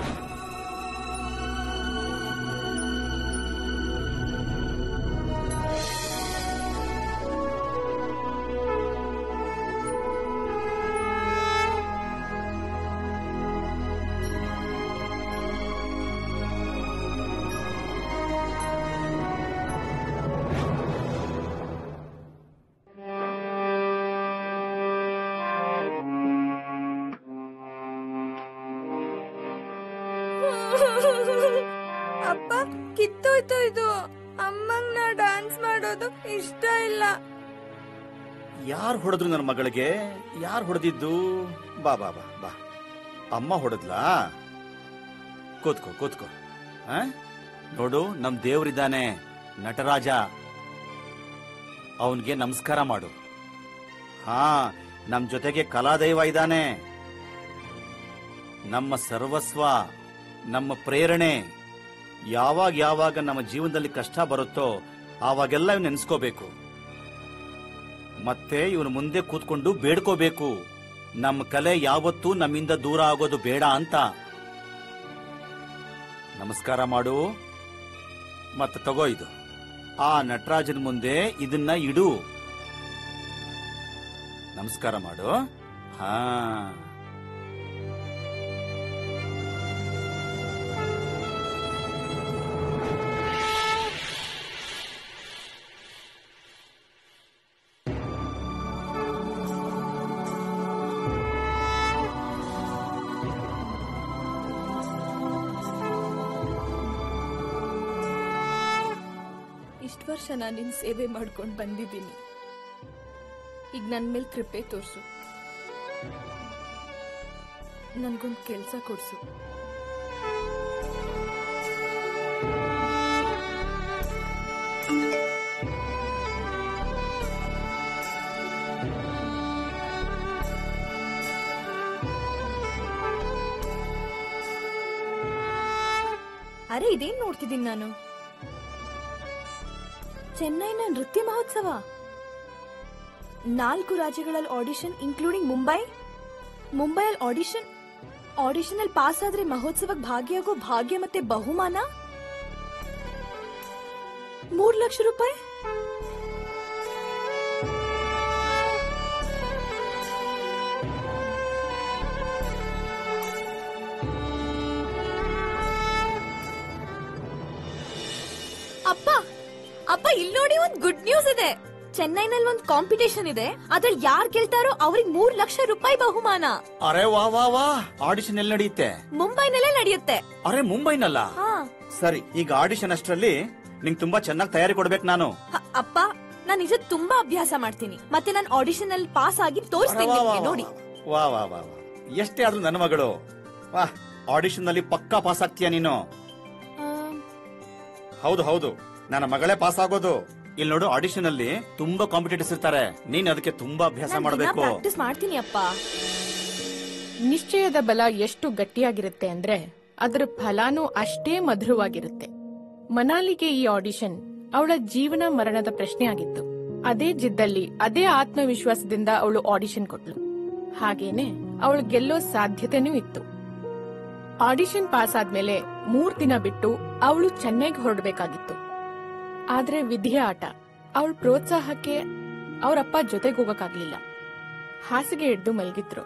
ಅಪ್ಪ ಕಿತ್ತೋಯ್ತು ಇದು ಅಮ್ಮಂಗ್ ನಾ ಡ್ಯಾನ್ಸ್ ಮಾಡೋದು ಇಷ್ಟ ಇಲ್ಲ ಯಾರು ಹೊಡೆದ್ರು ನನ್ನ ಮಗಳಿಗೆ ಯಾರು ಹೊಡೆದಿದ್ದು ಬಾ ಬಾ ಬಾ ಬಾ ಅಮ್ಮ ಹೊಡೆದ್ಲಾ ಕೂತ್ಕೋ ಕೂತ್ಕೋ ಆ? ನೋಡು ನಮ್ ದೇವ್ರಿದ್ದಾನೆ ನಟರಾಜ ಅವನ್ಗೆ ನಮಸ್ಕಾರ ಮಾಡು ಹಾ ನಮ್ ಜೊತೆಗೆ ಕಲಾದೈವ ಇದ್ದಾನೆ ನಮ್ಮ ಸರ್ವಸ್ವ ನಮ್ಮ ಪ್ರೇರಣೆ ಯಾವಾಗ ಯಾವಾಗ ನಮ್ಮ ಜೀವನದಲ್ಲಿ ಕಷ್ಟ ಬರುತ್ತೋ ಆವಾಗೆಲ್ಲ ಇವ್ನ ನೆನ್ಸ್ಕೋಬೇಕು ಮತ್ತೆ ಇವನು ಮುಂದೆ ಕೂತ್ಕೊಂಡು ಬೇಡ್ಕೋಬೇಕು ನಮ್ಮ ಕಲೆ ಯಾವತ್ತೂ ನಮ್ಮಿಂದ ದೂರ ಆಗೋದು ಬೇಡ ಅಂತ ನಮಸ್ಕಾರ ಮಾಡು ಮತ್ತೆ ತಗೋ ಇದು ಆ ನಟರಾಜನ ಮುಂದೆ ಇದನ್ನ ಇಡು ನಮಸ್ಕಾರ ಮಾಡು ಹಾ ಇಷ್ಟು ವರ್ಷ ನಾನು ನಿನ್ ಸೇವೆ ಮಾಡ್ಕೊಂಡು ಬಂದಿದ್ದೀನಿ ಈಗ ನನ್ ಮೇಲೆ ಕೃಪೆ ತೋರ್ಸು ನನ್ಗೊಂದ್ ಕೆಲ್ಸ ಕೊಡ್ಸು ಅರೆ ಇದೇನ್ ನೋಡ್ತಿದ್ದೀನಿ ನಾನು ಚೆನ್ನೈನ ನೃತ್ಯ ಮಹೋತ್ಸವ ನಾಲ್ಕು ರಾಜ್ಯಗಳಲ್ಲಿ ಆಡಿಷನ್ ಇನ್ಕ್ಲೂಡಿಂಗ್ ಮುಂಬೈ ಮುಂಬೈಯಲ್ಲಿ ಆಡಿಷನ್ ಆಡಿಷನ್ ಅಲ್ಲಿ ಪಾಸ್ ಆದ್ರೆ ಮಹೋತ್ಸವಕ್ಕೆ ಭಾಗಿಯಾಗೋ ಭಾಗ್ಯ ಮತ್ತೆ ಬಹುಮಾನ ಮೂರ್ ಲಕ್ಷ ರೂಪಾಯಿ ಅಪ್ಪ ಅಪ್ಪ ಇಲ್ಲಿ ನೋಡಿ ಒಂದ್ ಗುಡ್ ನ್ಯೂಸ್ ಇದೆ ಚೆನ್ನೈನಲ್ಲಿ ಒಂದ್ ಕಾಂಪಿಟೇಷನ್ ಇದೆ ಅದ್ರಲ್ಲಿ ಯಾರ್ ಗೆಲ್ತಾರೋ ಅವ್ರಿಗೆ ಮೂರ್ ಲಕ್ಷ ರೂಪಾಯಿ ಬಹುಮಾನ ಅರೆ ವಾ ವಾ ವಾ ಆಡಿಷನ್ ಎಲ್ಲಿ ನಡೆಯುತ್ತೆ ಮುಂಬೈನಲ್ಲೇ ನಡೆಯುತ್ತೆ ಅರೆ ಮುಂಬೈನಲ್ಲ ಹಾ ಸರಿ ಈಗ ಆಡಿಷನ್ ಅಷ್ಟರಲ್ಲಿ ನಿಂಗೆ ತುಂಬಾ ಚೆನ್ನಾಗಿ ತಯಾರಿ ಕೊಡ್ಬೇಕು ನಾನು ಹ- ಅಪ್ಪ ನಾನ್ ನಿಜ ತುಂಬಾ ಅಭ್ಯಾಸ ಮಾಡ್ತೀನಿ ಮತ್ತೆ ನಾನ್ ಆಡಿಷನ್ ಅಲ್ಲಿ ಪಾಸ್ ಆಗಿ ಅರೆ ತೋರಿಸ್ತೀನಿ ವಾ, ವಾ, ನಿಮ್ಗೆ ವಾ, ನೋಡಿ ವಾ ವಾ ವಾ ವಾ ಎಷ್ಟೇ ಆದ್ರೂ ನನ್ನ ಮಗಳು ವಾ ಆಡಿಷನ್ ನಲ್ಲಿ ಪಕ್ಕಾ ಪಾಸ್ ಆಗ್ತೀಯ ನೀನು ಹೌದು ಹೌದು ನನ್ನ ಮಗಳೇ ಪಾಸ್ ಆಗೋದು ಇಲ್ಲಿ ನೋಡು ಆಡಿಷನ್ ಅಲ್ಲಿ ತುಂಬಾ ಕಾಂಪಿಟೇಟರ್ಸ್ ಇರ್ತಾರೆ ನೀನ್ ಅದಕ್ಕೆ ತುಂಬಾ ಅಭ್ಯಾಸ ಮಾಡಬೇಕು ಪ್ರಾಕ್ಟೀಸ್ ಮಾಡ್ತೀನಿ ಅಪ್ಪ ನಿಶ್ಚಯದ ಬಲ ಎಷ್ಟು ಗಟ್ಟಿಯಾಗಿರುತ್ತೆ ಅಂದ್ರೆ ಅದರ ಫಲಾನೂ ಅಷ್ಟೇ ಮಧುರವಾಗಿರುತ್ತೆ ಮನಾಲಿಗೆ ಈ ಆಡಿಷನ್ ಅವಳ ಜೀವನ ಮರಣದ ಪ್ರಶ್ನೆ ಆಗಿತ್ತು ಅದೇ ಜಿದ್ದಲ್ಲಿ ಅದೇ ಆತ್ಮವಿಶ್ವಾಸದಿಂದ ಅವಳು ಆಡಿಷನ್ ಕೊಟ್ಲು ಹಾಗೇನೆ ಅವಳು ಗೆಲ್ಲೋ ಸಾಧ್ಯತೆನೂ ಇತ್ತು ಆಡಿಷನ್ ಪಾಸ್ ಆದ್ಮೇಲೆ ಮೂರ್ ದಿನ ಬಿಟ್ಟು ಅವಳು ಚೆನ್ನೈಗೆ ಹೊರಡ್ಬೇಕಾಗಿತ್ತು ಆದ್ರೆ ವಿಧಿಯ ಆಟ ಅವಳ ಪ್ರೋತ್ಸಾಹಕ್ಕೆ ಅವರಪ್ಪ ಜೊತೆಗೆ ಹೋಗಕ್ಕಾಗ್ಲಿಲ್ಲ ಹಾಸಿಗೆ ಹಿಡ್ದು ಮಲಗಿದ್ರು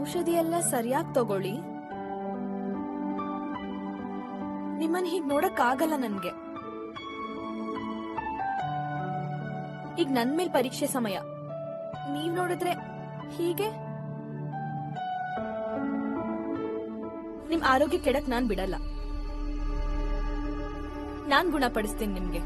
ಔಷಧಿ ಎಲ್ಲ ಸರಿಯಾಗಿ ತಗೊಳ್ಳಿ ನಿಮ್ಮನ್ ಹೀಗ್ ನೋಡಕ್ ಆಗಲ್ಲ ನನ್ಗೆ ಈಗ ನನ್ ಮೇಲ್ ಪರೀಕ್ಷೆ ಸಮಯ ನೀವ್ ನೋಡಿದ್ರೆ ಹೀಗೆ ನಿಮ್ ಆರೋಗ್ಯ ಕೆಡಕ್ ನಾನ್ ಬಿಡಲ್ಲ ನಾನ್ ಗುಣಪಡಿಸ್ತೀನಿ ನಿಮ್ಗೆ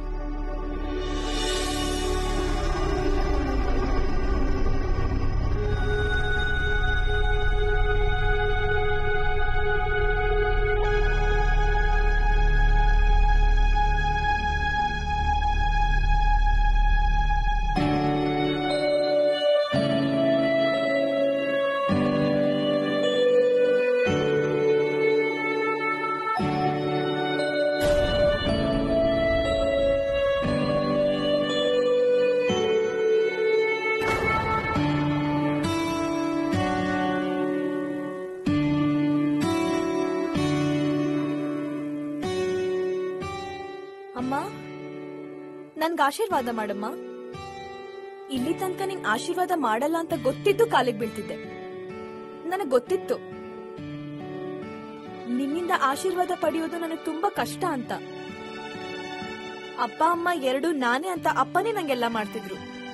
ಅಮ್ಮ ನನ್ಗೆ ಆಶೀರ್ವಾದ ಮಾಡಮ್ಮ ಇಲ್ಲಿ ತನಕ ನಿಂಗ್ ಆಶೀರ್ವಾದ ಮಾಡಲ್ಲ ಅಂತ ಗೊತ್ತಿದ್ದು ಕಾಲಿಗೆ ಬೀಳ್ತಿದ್ದೆ ನನಗ್ ಗೊತ್ತಿತ್ತು ನಿನ್ನಿಂದ ಆಶೀರ್ವಾದ ಪಡೆಯೋದು ನನಗೆ ತುಂಬಾ ಕಷ್ಟ ಅಂತ ಅಪ್ಪ ಅಮ್ಮ ಎರಡು ನಾನೇ ಅಂತ ಅಪ್ಪನೇ ನಂಗೆಲ್ಲ ಮಾಡ್ತಿದ್ರು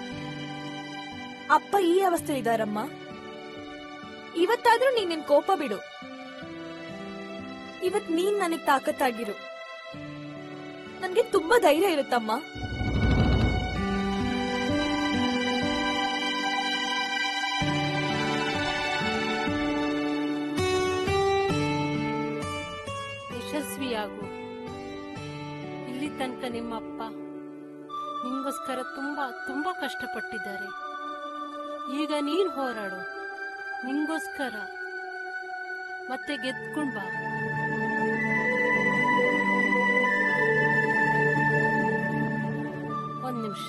ಅಪ್ಪ ಈ ಅವಸ್ಥೆ ಇದಾರಮ್ಮ ಇವತ್ತಾದ್ರೂ ನೀನ್ ನಿನ್ ಕೋಪ ಬಿಡು ಇವತ್ ನೀನ್ ನನಗ್ ತಾಕತ್ತಾಗಿರು ನನ್ಗೆ ತುಂಬಾ ಧೈರ್ಯ ಇರುತ್ತಮ್ಮ ಯಶಸ್ವಿಯಾಗು ಇಲ್ಲಿ ತನಕ ನಿಮ್ಮಪ್ಪ ನಿಂಗೋಸ್ಕರ ತುಂಬಾ ತುಂಬಾ ಕಷ್ಟಪಟ್ಟಿದ್ದಾರೆ ಈಗ ನೀನ್ ಹೋರಾಡು ನಿಂಗೋಸ್ಕರ ಮತ್ತೆ ಗೆದ್ಕೊಂಡ್ ಬಾ ಒಂದ್ ನಿಮಿಷ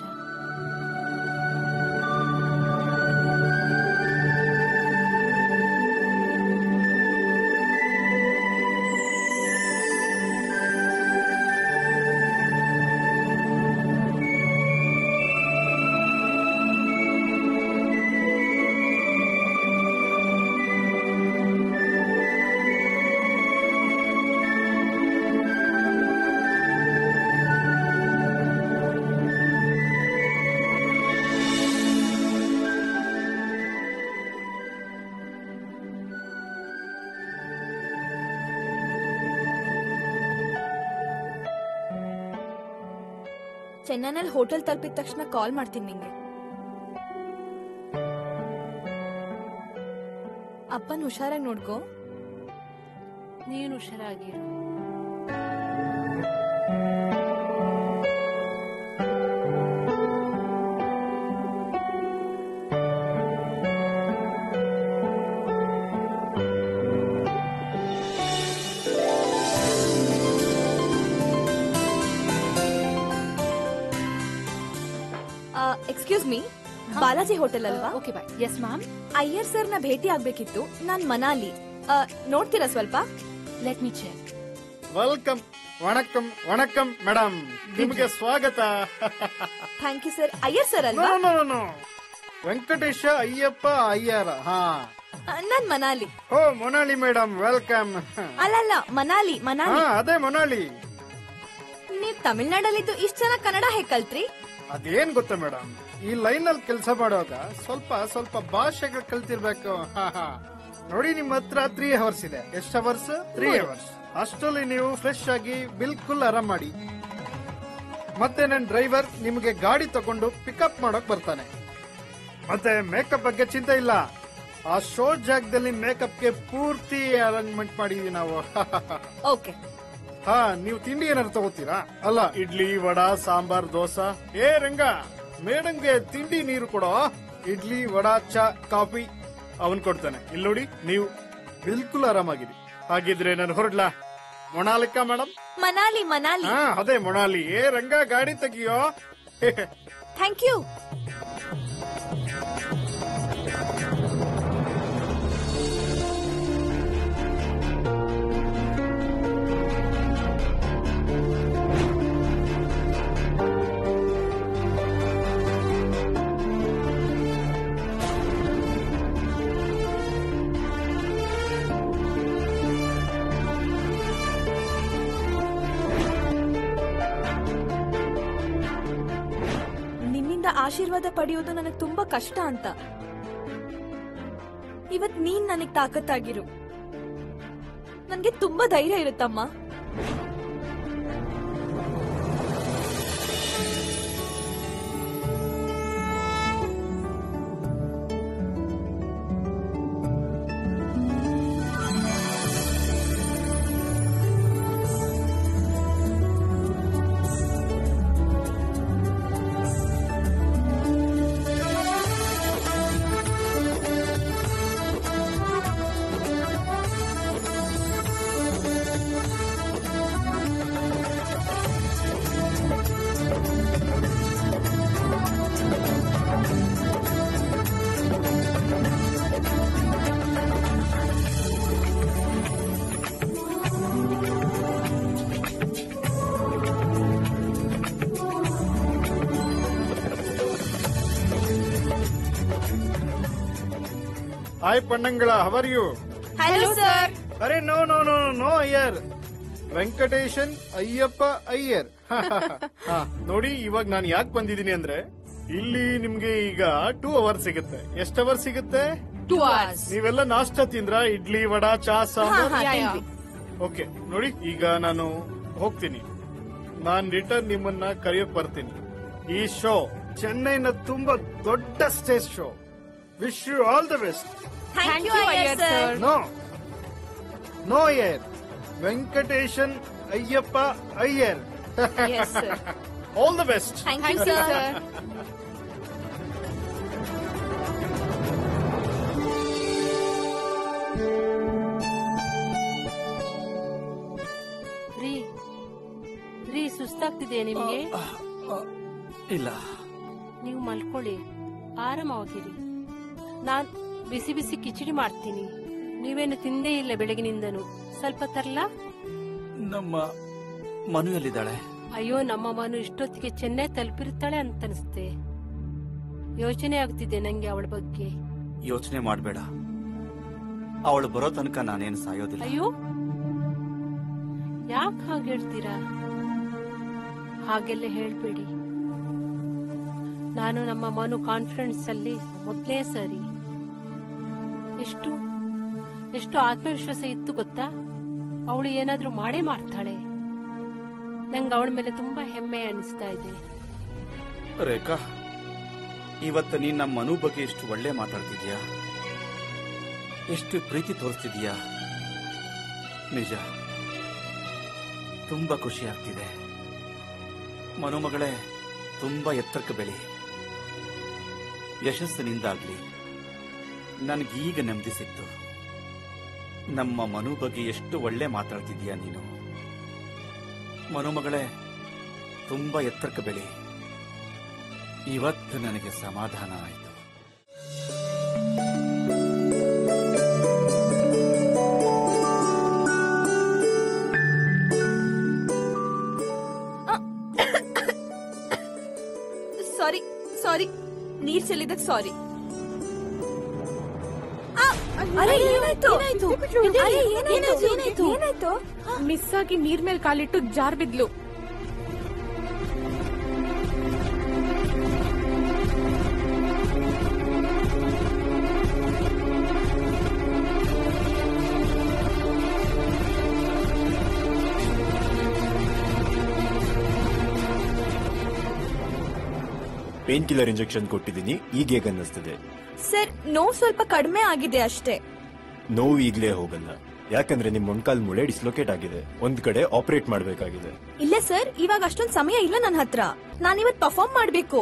ಚೆನ್ನೈನಲ್ಲಿ ಹೋಟೆಲ್ ತಲುಪಿದ ತಕ್ಷಣ ಕಾಲ್ ಮಾಡ್ತೀನಿ ನಿಂಗೆ ಅಪ್ಪನ್ ಹುಷಾರಾಗಿ ನೋಡ್ಕೋ ನೀನು ಹುಷಾರಾಗಿರು ಎಕ್ಸ್ಕ್ಯೂಸ್ ಮೀ ಬಾಲಾಜಿ ಹೋಟೆಲ್ ಅಲ್ವಾ okay bye yes ma'am Iyer sir ನ ಭೇಟಿ ಆಗ್ಬೇಕಿತ್ತು ನಾನ್ ಮನಾಲಿ ಆ, ನೋಡ್ತೀರಾ ಸ್ವಲ್ಪ let me check welcome vanakkam vanakkam madam ನಿಮಗೆ ಸ್ವಾಗತ thank you sir Iyer sir no ಅಲ್ವಾ ನೋ ನೋ ವೆಂಕಟೇಶ ಅಯ್ಯಪ್ಪ ಅಯ್ಯರ ಹಾ ಆ, ನಾನ್ ಮನಾಲಿ ಓ ಮೊನಾಲಿ ಮೇಡಮ್ ವೆಲ್ಕಮ್ ಅಲ್ಲಲ್ಲ ಮನಾಲಿ ಹಾ ಮನಾಲಿ ಅದೇ ಮೊನಾಲಿ ನೀವ್ ತಮಿಳ್ನಾಡಲ್ಲಿದ್ದು ಇಷ್ಟ ಚೆನ್ನಾಗ್ ಕನ್ನಡ ಹೇಗ್ ಕಲ್ತ್ರಿ ಅದೇನ್ ಗೊತ್ತಾ ಮೇಡಮ್ ಈ ಲೈನ್ ಅಲ್ಲಿ ಕೆಲಸ ಮಾಡುವಾಗ ಸ್ವಲ್ಪ ಸ್ವಲ್ಪ ಭಾಷೆಗಳು ಕಲ್ತಿರ್ಬೇಕು ಹಾ ಹಾ ನೋಡಿ ನಿಮ್ ಹತ್ರ ತ್ರೀ ಅವರ್ಸ್ ಇದೆ ಎಷ್ಟು ಅವರ್ಸ್ ತ್ರೀ ಅವರ್ಸ್ ಅಷ್ಟರಲ್ಲಿ ನೀವು ಫ್ರೆಶ್ ಆಗಿ ಬಿಲ್ಕುಲ್ ಆರಾಮ್ ಮಾಡಿ ಮತ್ತೆ ನನ್ ಡ್ರೈವರ್ ನಿಮಗೆ ಗಾಡಿ ತಗೊಂಡು ಪಿಕಪ್ ಮಾಡಕ್ ಬರ್ತಾನೆ ಮತ್ತೆ ಮೇಕಪ್ ಬಗ್ಗೆ ಚಿಂತೆ ಇಲ್ಲ ಆ ಶೋ ಜಾಗದಲ್ಲಿ ಮೇಕಪ್ಗೆ ಪೂರ್ತಿ ಅರೇಂಜ್ಮೆಂಟ್ ಮಾಡಿದೀವಿ ನಾವು ಓಕೆ ಹಾ ನೀವು ತಿಂಡಿ ಏನಾದ್ರು ತಗೋತೀರಾ ಅಲ್ಲ ಇಡ್ಲಿ ವಡಾ ಸಾಂಬಾರ್ ದೋಸಾ ಏ ರಂಗ ಮೇಡಮ್ಗೆ ತಿಂಡಿ ನೀರು ಕೊಡೋ ಇಡ್ಲಿ ವಡಾ ಚಾ ಕಾಫಿ ಅವನ್ ಕೊಡ್ತಾನೆ ಇಲ್ಲಿ ನೋಡಿ ನೀವು ಬಿಲ್ಕುಲ್ ಆರಾಮಾಗಿರಿ ಹಾಗಿದ್ರೆ ನಾನು ಹೊರಡ್ಲಾ ಮೊಣಾಲಿಕಾ ಮೇಡಮ್ ಮನಾಲಿ ಮನಾಲಿ ಹಾ ಅದೇ ಮೊಣಾಲಿ ಏ ರಂಗ ಗಾಡಿ ತೆಗಿಯೋ ಥ್ಯಾಂಕ್ ಯು ನಿನ್ನಿಂದ ಆಶೀರ್ವಾದ ಪಡೆಯೋದು ನನಗೆ ತುಂಬಾ ಕಷ್ಟ ಅಂತ ಇವತ್ ನೀನ್ ನನಗ್ ತಾಕತ್ತಾಗಿರು ನನ್ಗೆ ತುಂಬಾ ಧೈರ್ಯ ಇರುತ್ತಮ್ಮ ಹಾಯ್ ಪಣ್ಣಂಗಳ ಹವರ್ ಯು ಹಲೋ ಸರ್ ಅರೆ no no no no Iyer Venkatesan Ayyappa Iyer ಹಾ, ನೋಡಿ ಇವಾಗ ನಾನು ಯಾಕೆ ಬಂದಿದ್ದೀನಿ ಅಂದ್ರೆ ಇಲ್ಲಿ ನಿಮ್ಗೆ ಈಗ ಟೂ ಅವರ್ ಸಿಗುತ್ತೆ ಎಷ್ಟು ಅವರ್ ಸಿಗುತ್ತೆ ಟೂ ಅವರ್ಸ್ ನೀವೆಲ್ಲ ನಾಷ್ಟ ತಿಂದ್ರ ಇಡ್ಲಿ ವಡಾ ಚಾ ಸಾಂಬಾರ್ ಹಾ, ಯಾ, ಯಾ. ತಿಂದ್ವಿ. ಓಕೆ ನೋಡಿ ಈಗ ನಾನು ಹೋಗ್ತೀನಿ ನಾನ್ ರಿಟರ್ನ್ ನಿಮ್ಮನ್ನ ಕರೆಯೋಕ್ ಬರ್ತೀನಿ ಈ ಶೋ ಚೆನ್ನೈನ ತುಂಬಾ ದೊಡ್ಡ stage show wish you all the best thank you Iyer sir no no Iyer Venkatesan Ayyappa Iyer Yes, sir. All the best thank you Thank you, sir sir. ರೀ ರೀ ಸುಸ್ತಾಗ್ತಿದೆ ನಿಮ್ಗೆ ಇಲ್ಲ ನೀವು ಮಲ್ಕೊಳ್ಳಿ ಆರಾಮವಾಗಿರಿ ನಾನ್ ಬಿಸಿ ಬಿಸಿ ಕಿಚಡಿ ಮಾಡ್ತೀನಿ ನೀವೇನು ತಿಂದೇ ಇಲ್ಲ ಬೆಳಗಿನಿಂದನು ಸ್ವಲ್ಪ ತರ್ಲಾ ನಮ್ಮ ಮನು ಎಲ್ಲಿದ್ದಾಳೆ ಅಯ್ಯೋ ನಮ್ಮ ಮನು ಇಷ್ಟೊತ್ತಿಗೆ ಚೆನ್ನೈ ತಲುಪಿರ್ತಾಳೆ ಅಂತ ಅನಿಸ್ತೆ ಯೋಚನೆ ಆಗ್ತಿದೆ ನಂಗೆ ಅವಳ ಬಗ್ಗೆ ಯೋಚನೆ ಮಾಡಬೇಡ ಅವಳು ಬರೋ ತನಕ ನಾನೇನು ಸಾಯೋದಿಲ್ಲ ಅಯ್ಯೋ ಯಾಕೆ ಹಾಗೆ ಹೇಳ್ತೀರಾ ಹಾಗೆಲ್ಲ ಹೇಳ್ಬೇಡಿ ನಾನು ನಮ್ಮ ಮನು ಕಾನ್ಫಿಡೆನ್ಸ್ ಅಲ್ಲಿ ಮೊದಲೇ ಸರಿ ಎಷ್ಟು ಎಷ್ಟು ಆತ್ಮವಿಶ್ವಾಸ ಇತ್ತು ಗೊತ್ತಾ ಅವಳು ಏನಾದ್ರೂ ಮಾಡೇ ಮಾಡ್ತಾಳೆ ನಂಗೆ ಅವಳ ಮೇಲೆ ತುಂಬಾ ಹೆಮ್ಮೆ ಅನಿಸ್ತಾ ಇದೆ ರೇಖಾ ಇವತ್ತು ನೀನ್ ನಮ್ಮ ಮನು ಬಗ್ಗೆ ಎಷ್ಟು ಒಳ್ಳೆ ಮಾತಾಡ್ತಿದ್ಯಾ ಎಷ್ಟು ಪ್ರೀತಿ ತೋರಿಸ್ತಿದ್ಯಾ ನಿಜ ತುಂಬಾ ಖುಷಿ ಆಗ್ತಿದೆ ಮನುಮಗಳೇ ತುಂಬಾ ಎತ್ತರಕ್ಕೆ ಬೆಳಿ ಯಶಸ್ಸಿನಿಂದಾಗ್ಲಿ ನನಗೀಗ ನೆಮ್ಮದಿ ಸಿಕ್ತು ನಮ್ಮ ಮನು ಬಗ್ಗೆ ಎಷ್ಟು ಒಳ್ಳೆ ಮಾತಾಡ್ತಿದ್ಯಾ ನೀನು ಮನುಮಗಳೇ ತುಂಬಾ ಎತ್ತರಕ್ಕೆ ಬೆಳಿ ಇವತ್ತು ನನಗೆ ಸಮಾಧಾನ ಆಯಿತು ಸಾರಿ ಸಾರಿ ನೀರ್ ಚೆಲ್ಲಿದಕ್ ಸಾರಿ ಅರೆ ಏನಾಯ್ತು ಅರೆ, ಏನಾಯ್ತು ಏನಾಯ್ತು ಮಿಸ್ ಆಗಿ ನೀರ್ ಮೇಲೆ ಕಾಲಿಟ್ಟು ಜಾರ್ ಬಿದ್ಲು ಪೇನ್ ಕಿಲ್ಲರ್ ಇಂಜೆಕ್ಷನ್ ಕೊಟ್ಟಿದ್ದೀನಿ ಈಗ ಹೇಗೆ ಅನ್ನಿಸ್ತದೆ ಸರ್ ನೋವು ಸ್ವಲ್ಪ ಕಡಿಮೆ ಆಗಿದೆ ಅಷ್ಟೇ ನೋವು ಈಗಲೇ ಹೋಗಲ್ಲ ಯಾಕಂದ್ರೆ ನಿಮ್ ಮೊಣಕಾಲ್ ಮೂಳೆ ಡಿಸ್ಲೊಕೇಟ್ ಆಗಿದೆ ಒಂದ್ ಕಡೆ ಆಪರೇಟ್ ಮಾಡ್ಬೇಕಾಗಿದೆ ಇಲ್ಲ ಸರ್ ಇವಾಗ ಅಷ್ಟೊಂದ್ ಸಮಯ ಇಲ್ಲ ನನ್ನ ಹತ್ರ ನಾನು ಇವತ್ ಪರ್ಫಾರ್ಮ್ ಮಾಡ್ಬೇಕು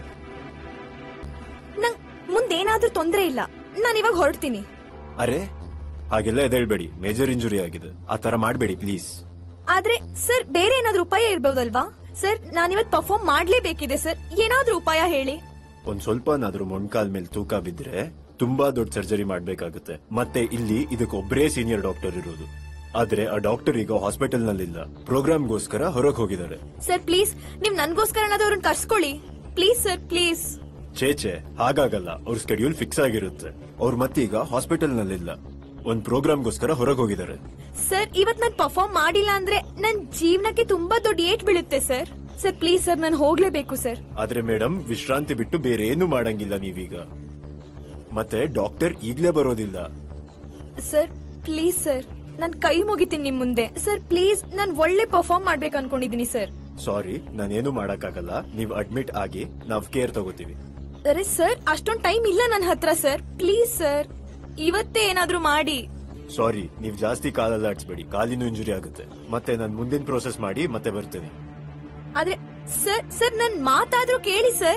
ನಂಗ್ ಮುಂದೇನಾದ್ರೂ ತೊಂದ್ರೆ ಇಲ್ಲ ನಾನು ಇವಾಗ ಹೊರಡ್ತೀನಿ ಅರೆ ಹಾಗೆಲ್ಲ ಎದೇಳ್ಬೇಡಿ ಮೇಜರ್ ಇಂಜುರಿ ಆಗಿದೆ ಆ ತರ ಮಾಡ್ಬೇಡಿ ಪ್ಲೀಸ್ ಆದ್ರೆ ಸರ್ ಬೇರೆ ಏನಾದ್ರೂ ಉಪಾಯ ಇರ್ಬೋದಲ್ವಾ ಸರ್ ನಾನಿವತ್ ಪರ್ಫಾರ್ಮ್ ಮಾಡ್ಲೇಬೇಕಿದೆ ಸರ್ ಏನಾದ್ರೂ ಉಪಾಯ ಹೇಳಿ ಒಂದ್ ಸ್ವಲ್ಪನಾದ್ರೂ ಮೊಣಕಾಲ್ ಮೇಲೆ ತೂಕ ಬಿದ್ರೆ ತುಂಬಾ ದೊಡ್ಡ ಸರ್ಜರಿ ಮಾಡ್ಬೇಕಾಗುತ್ತೆ ಮತ್ತೆ ಇಲ್ಲಿ ಇದಕ್ಕೊಬ್ಬರೇ ಸೀನಿಯರ್ ಡಾಕ್ಟರ್ ಇರೋದು ಆದ್ರೆ ಆ ಡಾಕ್ಟರ್ ಈಗ ಹಾಸ್ಪಿಟಲ್ ನಲ್ಲಿಲ್ಲ ಪ್ರೋಗ್ರಾಮ್ಗೋಸ್ಕರ ಹೊರಗೆ ಹೋಗಿದ್ದಾರೆ ಸರ್ ಪ್ಲೀಸ್ ನೀವ್ ನನ್ಗೋಸ್ಕರ ಏನಾದ್ರೂ ಅವ್ರನ್ನ ಕರ್ಸ್ಕೊಳ್ಳಿ ಪ್ಲೀಸ್ ಸರ್ ಪ್ಲೀಸ್ ಚೇಚೆ ಹಾಗಾಗಲ್ಲ ಅವ್ರ ಸ್ಕೆಡ್ಯೂಲ್ ಫಿಕ್ಸ್ ಆಗಿರುತ್ತೆ ಅವ್ರು ಮತ್ತೀಗ ಹಾಸ್ಪಿಟಲ್ ನಲ್ಲಿಲ್ಲ ಒಂದ್ ಪ್ರೋಗ್ರಾಮ್ಗೋಸ್ಕರ ಹೊರಗೆ ಹೋಗಿದ್ದಾರೆ ಸರ್ ಇವತ್ ನಾನ್ ಪರ್ಫಾರ್ಮ್ ಮಾಡಿಲ್ಲ ಅಂದ್ರೆ ನನ್ ಜೀವನಕ್ಕೆ ತುಂಬಾ ದೊಡ್ಡ ಏಟ್ ಬೀಳುತ್ತೆ ಸರ್ ಸರ್ ಪ್ಲೀಸ್ ಸರ್ ನಾನು ಹೋಗ್ಲೇಬೇಕು ಸರ್ ಆದ್ರೆ ಮೇಡಮ್ ವಿಶ್ರಾಂತಿ ಬಿಟ್ಟು ಬೇರೆ ಏನು ಮಾಡಂಗಿಲ್ಲ ನೀವೀಗ ಮತ್ತೆ ಡಾಕ್ಟರ್ ಈಗ್ಲೇ ಬರೋದಿಲ್ಲ ಸರ್ ಪ್ಲೀಸ್ ಸರ್ ನಾನ್ ಕೈ ಮುಗಿತೀನಿ ನಿಮ್ ಮುಂದೆ ಸರ್ ಪ್ಲೀಸ್ ನಾನ್ ಒಳ್ಳೆ ಪರ್ಫಾರ್ಮ್ ಮಾಡ್ಬೇಕು ಅನ್ಕೊಂಡಿದೀನಿ ಸರ್ ಸಾರಿ ನಾನೇನು ಮಾಡಕ್ಕಾಗಲ್ಲ ನೀವ್ ಅಡ್ಮಿಟ್ ಆಗಿ ನಾವ್ ಕೇರ್ ತಗೋತೀವಿ ಅರೆ ಸರ್ ಅಷ್ಟೊಂದ್ ಟೈಮ್ ಇಲ್ಲ ನನ್ನ ಹತ್ರ ಸರ್ ಪ್ಲೀಸ್ ಸರ್ ಇವತ್ತೇ ಏನಾದ್ರೂ ಮಾಡಿ ಸಾರಿ ನೀವ್ ಜಾಸ್ತಿ ಕಾಲೆಲ್ಲ ಆಡ್ಸ್ಬೇಡಿ ಕಾಲಿನ ಇಂಜುರಿ ಆಗುತ್ತೆ ಮತ್ತೆ ನಾನು ಮುಂದಿನ ಪ್ರೋಸೆಸ್ ಮಾಡಿ ಮತ್ತೆ ಬರ್ತೇನೆ ಆದ್ರೆ ಸರ್ ಸರ್ ನನ್ ಮಾತಾದ್ರೂ ಕೇಳಿ ಸರ್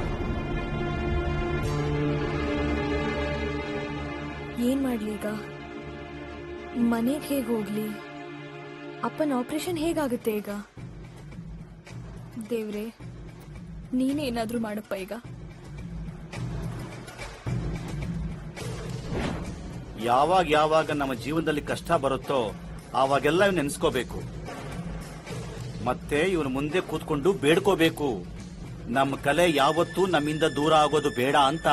ಏನ್ ಮಾಡ್ಲಿ ಈಗ ಮನೆಗ್ ಹೇಗ್ ಹೋಗ್ಲಿ ಅಪ್ಪನ ಆಪರೇಷನ್ ಹೇಗಾಗುತ್ತೆ ಈಗ ದೇವ್ರೆ ನೀನೇ ಏನಾದ್ರೂ ಮಾಡಪ್ಪ ಈಗ ಯಾವಾಗ ಯಾವಾಗ ನಮ್ಮ ಜೀವನದಲ್ಲಿ ಕಷ್ಟ ಬರುತ್ತೋ ಆವಾಗೆಲ್ಲ ಇವ್ನು ನೆನ್ಸ್ಕೋಬೇಕು ಮತ್ತೆ ಇವನು ಮುಂದೆ ಕೂತ್ಕೊಂಡು ಬೇಡ್ಕೋಬೇಕು ನಮ್ಮ ಕಲೆ ಯಾವತ್ತೂ ನಮ್ಮಿಂದ ದೂರ ಆಗೋದು ಬೇಡ ಅಂತ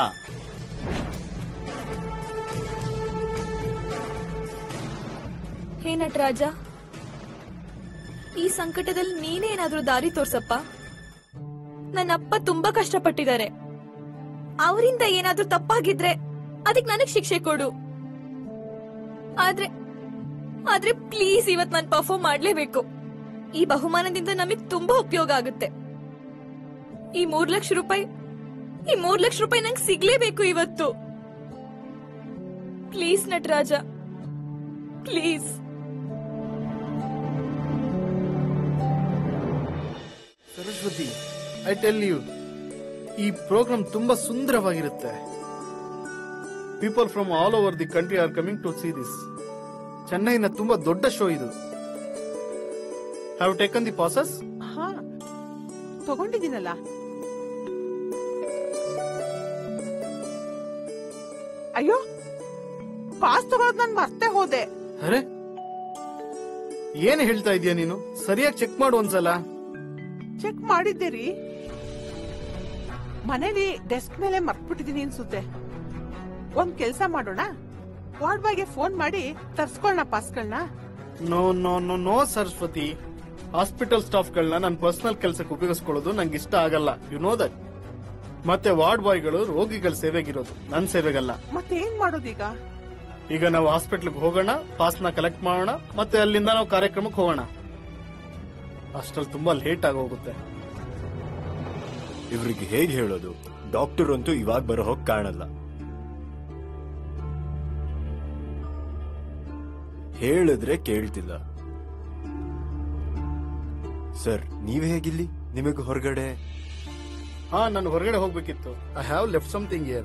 ಹೇ ನಟರಾಜ ಈ ಸಂಕಟದಲ್ಲಿ ನೀನೇ ಏನಾದ್ರೂ ದಾರಿ ತೋರ್ಸಪ್ಪ ನನ್ನ ಅಪ್ಪ ತುಂಬಾ ಕಷ್ಟಪಟ್ಟಿದ್ದಾರೆ ಅವರಿಂದ ಏನಾದ್ರೂ ತಪ್ಪಾಗಿದ್ರೆ ಅದಕ್ ನನಗ್ ಶಿಕ್ಷೆ ಕೊಡು ಆದ್ರೆ ಆದ್ರೆ ಪ್ಲೀಸ್ ಇವತ್ ನಾನು ಪರ್ಫಾರ್ಮ್ ಮಾಡ್ಲೇಬೇಕು ಈ ಬಹುಮಾನದಿಂದ ನಮಗ್ ತುಂಬಾ ಉಪಯೋಗ ಆಗುತ್ತೆ ಈ ಮೂರ್ ಲಕ್ಷ ರೂಪಾಯಿ ಈ ಮೂರ್ ಲಕ್ಷ ರೂಪಾಯಿ ನಂಗೆ ಸಿಗ್ಲೇಬೇಕು ಇವತ್ತು please Nataraja please Saraswati I tell you ಈ ಪ್ರೋಗ್ರಾಮ್ ತುಂಬಾ ಸುಂದರವಾಗಿರುತ್ತೆ people from all over the country are coming to see this ಚೆನ್ನೈನ ತುಂಬಾ ದೊಡ್ಡ ಶೋ ಇದು ಹ್ಯಾವ್ ಟೇಕನ್ ದಿ ಪಾಸಸ್ ಹಾ ತಗೊಂಡಿದ್ದೀನಲ್ಲ ಅಯ್ಯೋ ಪಾಸ್ ತಗೊಳೋದ್ ನಾನ್ ಮರ್ತೆ ಹೋದೆ ಅರೆ ಏನ್ ಹೇಳ್ತಾ ಇದೀಯ ನೀನು ಸರಿಯಾಗಿ ಚೆಕ್ ಮಾಡು ಒಂದ್ಸಲ ಚೆಕ್ ಮಾಡಿದ್ದೆ ರೀ ಮನೇಲಿ ಡೆಸ್ಕ್ ಮೇಲೆ ಮರ್ತ್ಬಿಟ್ಟಿದೀನಿ ಅನ್ಸುತ್ತೆ ಒಂದ್ ಕೆಲ್ಸ ಮಾಡೋಣ ವಾರ್ಡ್ ಬಾಯ್ಗೆ ಫೋನ್ ಮಾಡಿ ತರ್ಸ್ಕೊಳ್ಳೋಣ ಪಾಸ್ಗಳನ್ನ no no no no Saraswati hospital ಸ್ಟಾಫ್ಗಳನ್ನ ನನ್ನ ಪರ್ಸನಲ್ ಕೆಲಸಕ್ಕೆ ಉಪಯೋಗಿಸ್ಕೊಳ್ಳೋದು ನಂಗೆ ಇಷ್ಟ ಆಗಲ್ಲ ಯು ನೋ ದಟ್ ಮತ್ತೆ ವಾರ್ಡ್ ಬಾಯ್ಗಳು ರೋಗಿಗಳ ಸೇವೆಗಿರೋದು ನನ್ನ ಸೇವೆಗಲ್ಲ ಮತ್ತೆ ಏನ್ ಮಾಡೋದೀಗ ಈಗ ನಾವು ಹಾಸ್ಪಿಟ್ಲ್ಗೆ ಹೋಗೋಣ ಪಾಸ್ನ ಕಲೆಕ್ಟ್ ಮಾಡೋಣ ಮತ್ತೆ ಅಲ್ಲಿಂದ ನಾವು ಕಾರ್ಯಕ್ರಮಕ್ಕೆ ಹೋಗೋಣ ಅಷ್ಟ್ರಲ್ಲಿ ತುಂಬಾ ಲೇಟ್ ಆಗೋಗುತ್ತೆ ಇವ್ರಿಗೆ ಹೇಗ್ ಹೇಳೋದು ಡಾಕ್ಟರ್ ಅಂತೂ ಇವಾಗ ಬರೋ ಹೋಗ್ ಕಾಣಲ್ಲ ಹೇಳಿದ್ರೆ ಕೇಳ್ತಿಲ್ಲ ಸರ್ ನೀವ್ ಹೇಗಿಲ್ಲಿ ನಿಮಗೆ ಹೊರಗಡೆ ಹಾ ನಾನು ಹೊರಗಡೆ ಹೋಗ್ಬೇಕಿತ್ತು I have left something here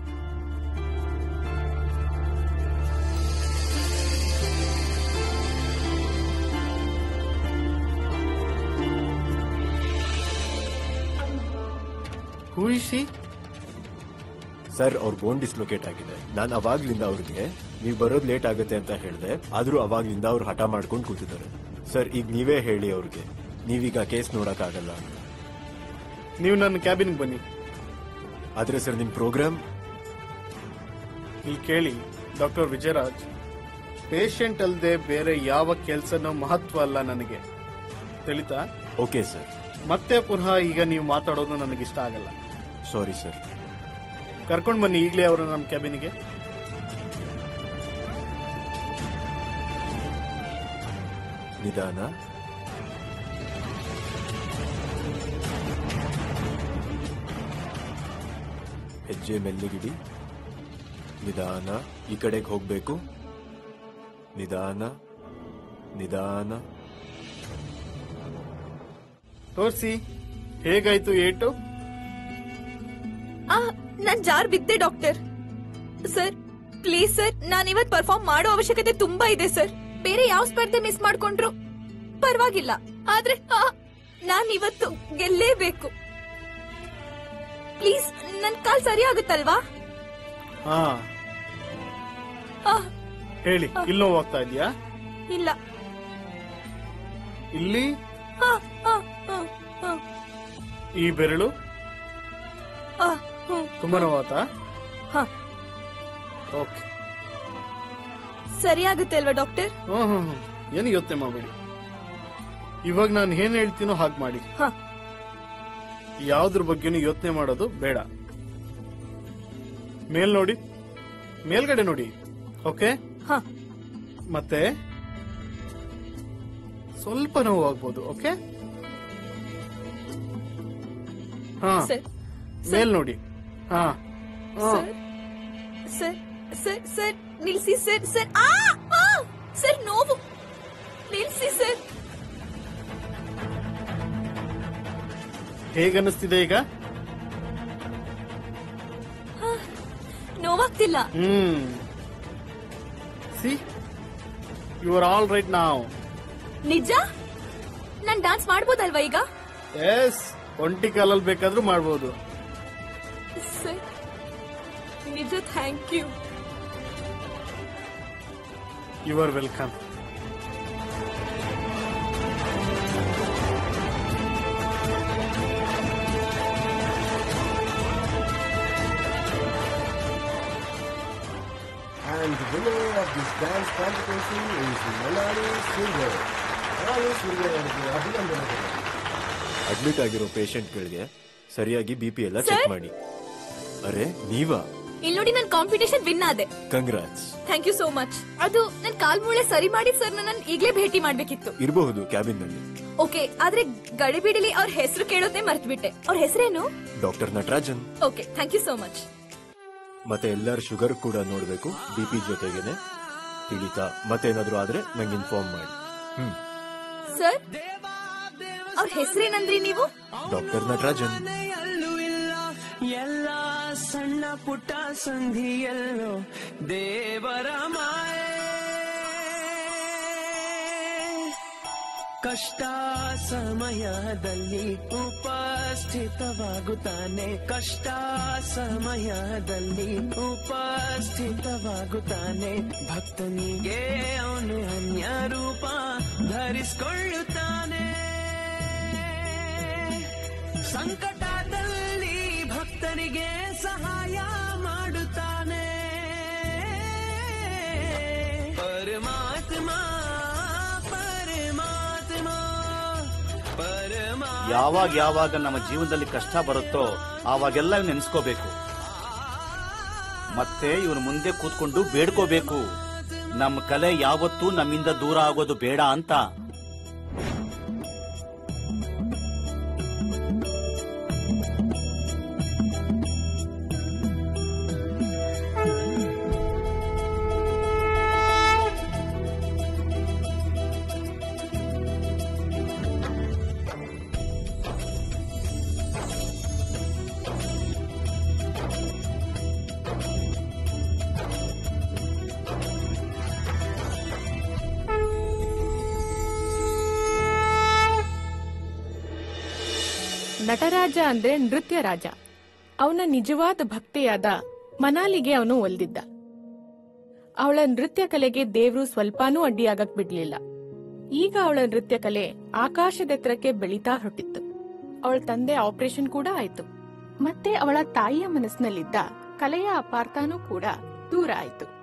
who is she sir ಅವ್ರ ಬೋನ್ ಡಿಸ್ಲೊಕೇಟ್ ಆಗಿದೆ ನಾನು ಅವಾಗ್ಲಿಂದ ಅವ್ರಿಗೆ ನೀವು ಬರೋದ್ ಲೇಟ್ ಆಗುತ್ತೆ ಅಂತ ಹೇಳಿದೆ ಆದ್ರೂ ಅವಾಗ್ಲಿಂದ ಅವ್ರು ಹಠ ಮಾಡ್ಕೊಂಡು ಕೂತಿದ್ದಾರೆ ಸರ್ ಈಗ ನೀವೇ ಹೇಳಿ ಅವ್ರಿಗೆ ನೀವೀಗ ಕೇಸ್ ನೋಡಕ್ ಆಗಲ್ಲ ಅಂತ ನೀವು ನನ್ನ ಕ್ಯಾಬಿನ್ಗೆ ಬನ್ನಿ ಆದ್ರೆ ಸರ್ ನಿಮ್ ಪ್ರೋಗ್ರಾಮ್ ಇಲ್ಲಿ ಕೇಳಿ ಡಾಕ್ಟರ್ ವಿಜಯರಾಜ್ ಪೇಷಂಟ್ ಅಲ್ಲದೆ ಬೇರೆ ಯಾವ ಕೆಲಸನೂ ಮಹತ್ವ ಅಲ್ಲ ನನಗೆ ತಿಳಿತಾ ಓಕೆ ಸರ್ ಮತ್ತೆ ಪುನಃ ಈಗ ನೀವು ಮಾತಾಡೋದು ನನಗಿಷ್ಟ ಆಗಲ್ಲ ಸಾರಿ ಸರ್ ಕರ್ಕೊಂಡು ಬನ್ನಿ ಈಗಲೇ ಅವರು ನಮ್ಮ ಕ್ಯಾಬಿನ್ಗೆ ನಿಧಾನ ಹೆಜ್ಜೆ ಮೆಲ್ಲಿಗಿಡಿ ನಿಧಾನ ಈ ಕಡೆಗೆ ಹೋಗ್ಬೇಕು ನಿಧಾನ ನಿಧಾನ ತೋರಿಸಿ ಹೇಗಾಯ್ತು ಏಟು ಆ ನಾನ್ ಜಾರ್ ಬಿದ್ದೆ ಡಾಕ್ಟರ್ ಸರ್ ಪ್ಲೀಸ್ ಸರ್ ನಾನ್ ಇವತ್ ಪರ್ಫಾರ್ಮ್ ಮಾಡೋ ಅವಶ್ಯಕತೆ ತುಂಬಾ ಇದೆ ಸರ್ ಬೇರೆ ಯಾವ ಸ್ಪರ್ಧೆ ಮಿಸ್ ಮಾಡ್ಕೊಂಡ್ರು ಪರವಾಗಿಲ್ಲ ಆದ್ರೆ ಆ, ನಾನ್ ಇವತ್ತು ಗೆಲ್ಲೇಬೇಕು ಪ್ಲೀಸ್ ನನ್ ಕಾಲ್ ಸರಿ ಆಗುತ್ತಲ್ವಾ ಹಾ ಆ, ಹೇಳಿ ಇಲ್ಲಿ ಹೋಗ್ತಾ ಇದೆಯಾ ಇಲ್ಲ ಇಲ್ಲಿ ಆ, ಆ, ಆ, ಆ, ಈ ಬೆರಳು ಆ, ಹ್ಮ್, ತುಂಬಾ ನೋವಾತಾ ಹಾ. ಓಕೆ ಸರಿ ಆಗುತ್ತೆ ಅಲ್ವಾ ಡಾಕ್ಟರ್ ಹ್ಮ್ ಹ್ಮ್ ಹ್ಮ್ ಏನು ಯೋಚನೆ ಮಾಡಬೇಡಿ ಇವಾಗ ನಾನು ಏನ್ ಹೇಳ್ತೀನೋ ಹಾಗೆ ಮಾಡಿ ಹ. ಯಾವ್ದ್ರ ಬಗ್ಗೆನೂ ಯೋಚನೆ ಮಾಡೋದು ಬೇಡ ಮೇಲ್ ನೋಡಿ ಮೇಲ್ಗಡೆ ನೋಡಿ ಓಕೆ ಹ. ಮತ್ತೆ ಸ್ವಲ್ಪ ನೋವು ಆಗ್ಬೋದು ಓಕೆ ಹಾ ಸರ್ ಮೇಲ್ ನೋಡಿ ಹಾ ಹಾ. ಸರ್ ಸರ್ ಸರ್ ಸರ್ ನಿಲ್ಸಿ ಸರ್ ಸರ್ ಆ ಆ! ಸರ್ ನೋವು ನಿಲ್ಸಿ ಸರ್ ಹೇಗನ್ನಿಸ್ತಿದೆ ಈಗ ನೋವಾಗ್ತಿಲ್ಲ hmm see you are all right ನಾವ್ ನಿಜ ನಾನ್ ಡಾನ್ಸ್ ಮಾಡ್ಬೋದಲ್ವಾ ಈಗ ಎಸ್ ಒಂಟಿ ಕಾಲಲ್ಲಿ ಬೇಕಾದ್ರೂ ಮಾಡ್ಬೋದು ಸರ್ ನಿಜ thank you you are welcome And the winner of this dance competition is Malani Surve. Malani Surve ಅವರಿಗೆ ಅಭಿನಂದನೆಗಳು ಅಡ್ಮಿಟ್ ಆಗಿರೋ ಪೇಷಂಟ್ಗಳಿಗೆ ಸರಿಯಾಗಿ ಬಿಪಿ ಎಲ್ಲ Sir? ಚೆಕ್ ಮಾಡಿ ಅರೆ ನೀವಾ ಇಲ್ಲಿ ನೋಡಿ ನನ್ ಕಾಂಪಿಟೇಷನ್ ವಿನ್ ಆದೆ congrats thank you so much ಅದು ನನ್ ಕಾಲ್ ಮೂಳೆ ಸರಿ ಮಾಡಿ ಸರ್ ನನ್ನ ಈಗ್ಲೇ ಭೇಟಿ ಮಾಡ್ಬೇಕಿತ್ತು ಇರಬಹುದು ಕ್ಯಾಬಿನ್ ನಲ್ಲಿ ಓಕೆ ಆದ್ರೆ ಗಡಿಬಿಡಿಲಿ ಅವ್ರ ಹೆಸರು ಕೇಳೋದೇ ಮರ್ತ್ಬಿಟ್ಟೆ ಅವ್ರ ಹೆಸರೇನು doctor Natarajan okay thank you so much ಮತ್ತೆ ಎಲ್ಲರ ಶುಗರ್ ಕೂಡ ನೋಡ್ಬೇಕು ಬಿಪಿ ಜೊತೆಗೇನೆ ತಿಳಿತಾ ಮತ್ತೇನಾದ್ರೂ ಆದ್ರೆ ನಂಗೆ ಇನ್ಫಾರ್ಮ್ ಮಾಡಿ ಹ್ಮ್ ಸರ್ ಅವ್ರ ಹೆಸರೇನಂದ್ರಿ ನೀವು ಡಾಕ್ಟರ್ ನಟರಾಜನ್ ಮನೆಯಲ್ಲೂ ಇಲ್ಲ ಎಲ್ಲ ಸಣ್ಣ ಪುಟ್ಟ ಸಂಧಿಯಲ್ಲೋ ದೇವರ ಮಾಯೆ ಕಷ್ಟ ಸಮಯದಲ್ಲಿ ಉಪಸ್ಥಿತವಾಗುತ್ತಾನೆ ಕಷ್ಟ ಸಮಯದಲ್ಲಿ ಉಪಸ್ಥಿತವಾಗುತ್ತಾನೆ ಭಕ್ತನಿಗೆ ಅವನು ಅನ್ಯ ರೂಪ ಧರಿಸಿಕೊಳ್ಳುತ್ತಾನೆ ಸಂಕಟದಲ್ಲಿ ಭಕ್ತರಿಗೆ ಸಹಾಯ ಮಾಡುತ್ತಾನೆ ಪರಮಾತ್ಮ ಪರಮಾತ್ಮ ಪರಮಾತ್ಮ ಯಾವಾಗ ಯಾವಾಗ ನಮ್ಮ ಜೀವನದಲ್ಲಿ ಕಷ್ಟ ಬರುತ್ತೋ ಆವಾಗೆಲ್ಲ ಇವ್ನ ನೆನ್ಸ್ಕೋಬೇಕು ಮತ್ತೆ ಇವನು ಮುಂದೆ ಕೂತ್ಕೊಂಡು ಬೇಡ್ಕೋಬೇಕು ನಮ್ಮ ಕಲೆ ಯಾವತ್ತೂ ನಮ್ಮಿಂದ ದೂರ ಆಗೋದು ಬೇಡ ಅಂತ ನಟರಾಜ ಅಂದ್ರೆ ನೃತ್ಯ ರಾಜ ಅವನ ನಿಜವಾದ ಭಕ್ತಿಯಾದ ಮನಾಲಿಗೆ ಅವನು ಒಲ್ದಿದ್ದ ಅವಳ ನೃತ್ಯ ಕಲೆಗೆ ದೇವ್ರು ಸ್ವಲ್ಪಾನೂ ಅಡ್ಡಿಯಾಗಕ್ ಬಿಡ್ಲಿಲ್ಲ ಈಗ ಅವಳ ನೃತ್ಯ ಕಲೆ ಆಕಾಶದೆತ್ತರಕ್ಕೆ ಬೆಳೀತಾ ಹೊರಟಿತ್ತು ಅವಳ ತಂದೆ ಆಪರೇಷನ್ ಕೂಡ ಆಯ್ತು ಮತ್ತೆ ಅವಳ ತಾಯಿಯ ಮನಸ್ಸಿನಲ್ಲಿದ್ದ ಕಲೆಯ ಅಪಾರ್ಥನೂ ಕೂಡ ದೂರ ಆಯ್ತು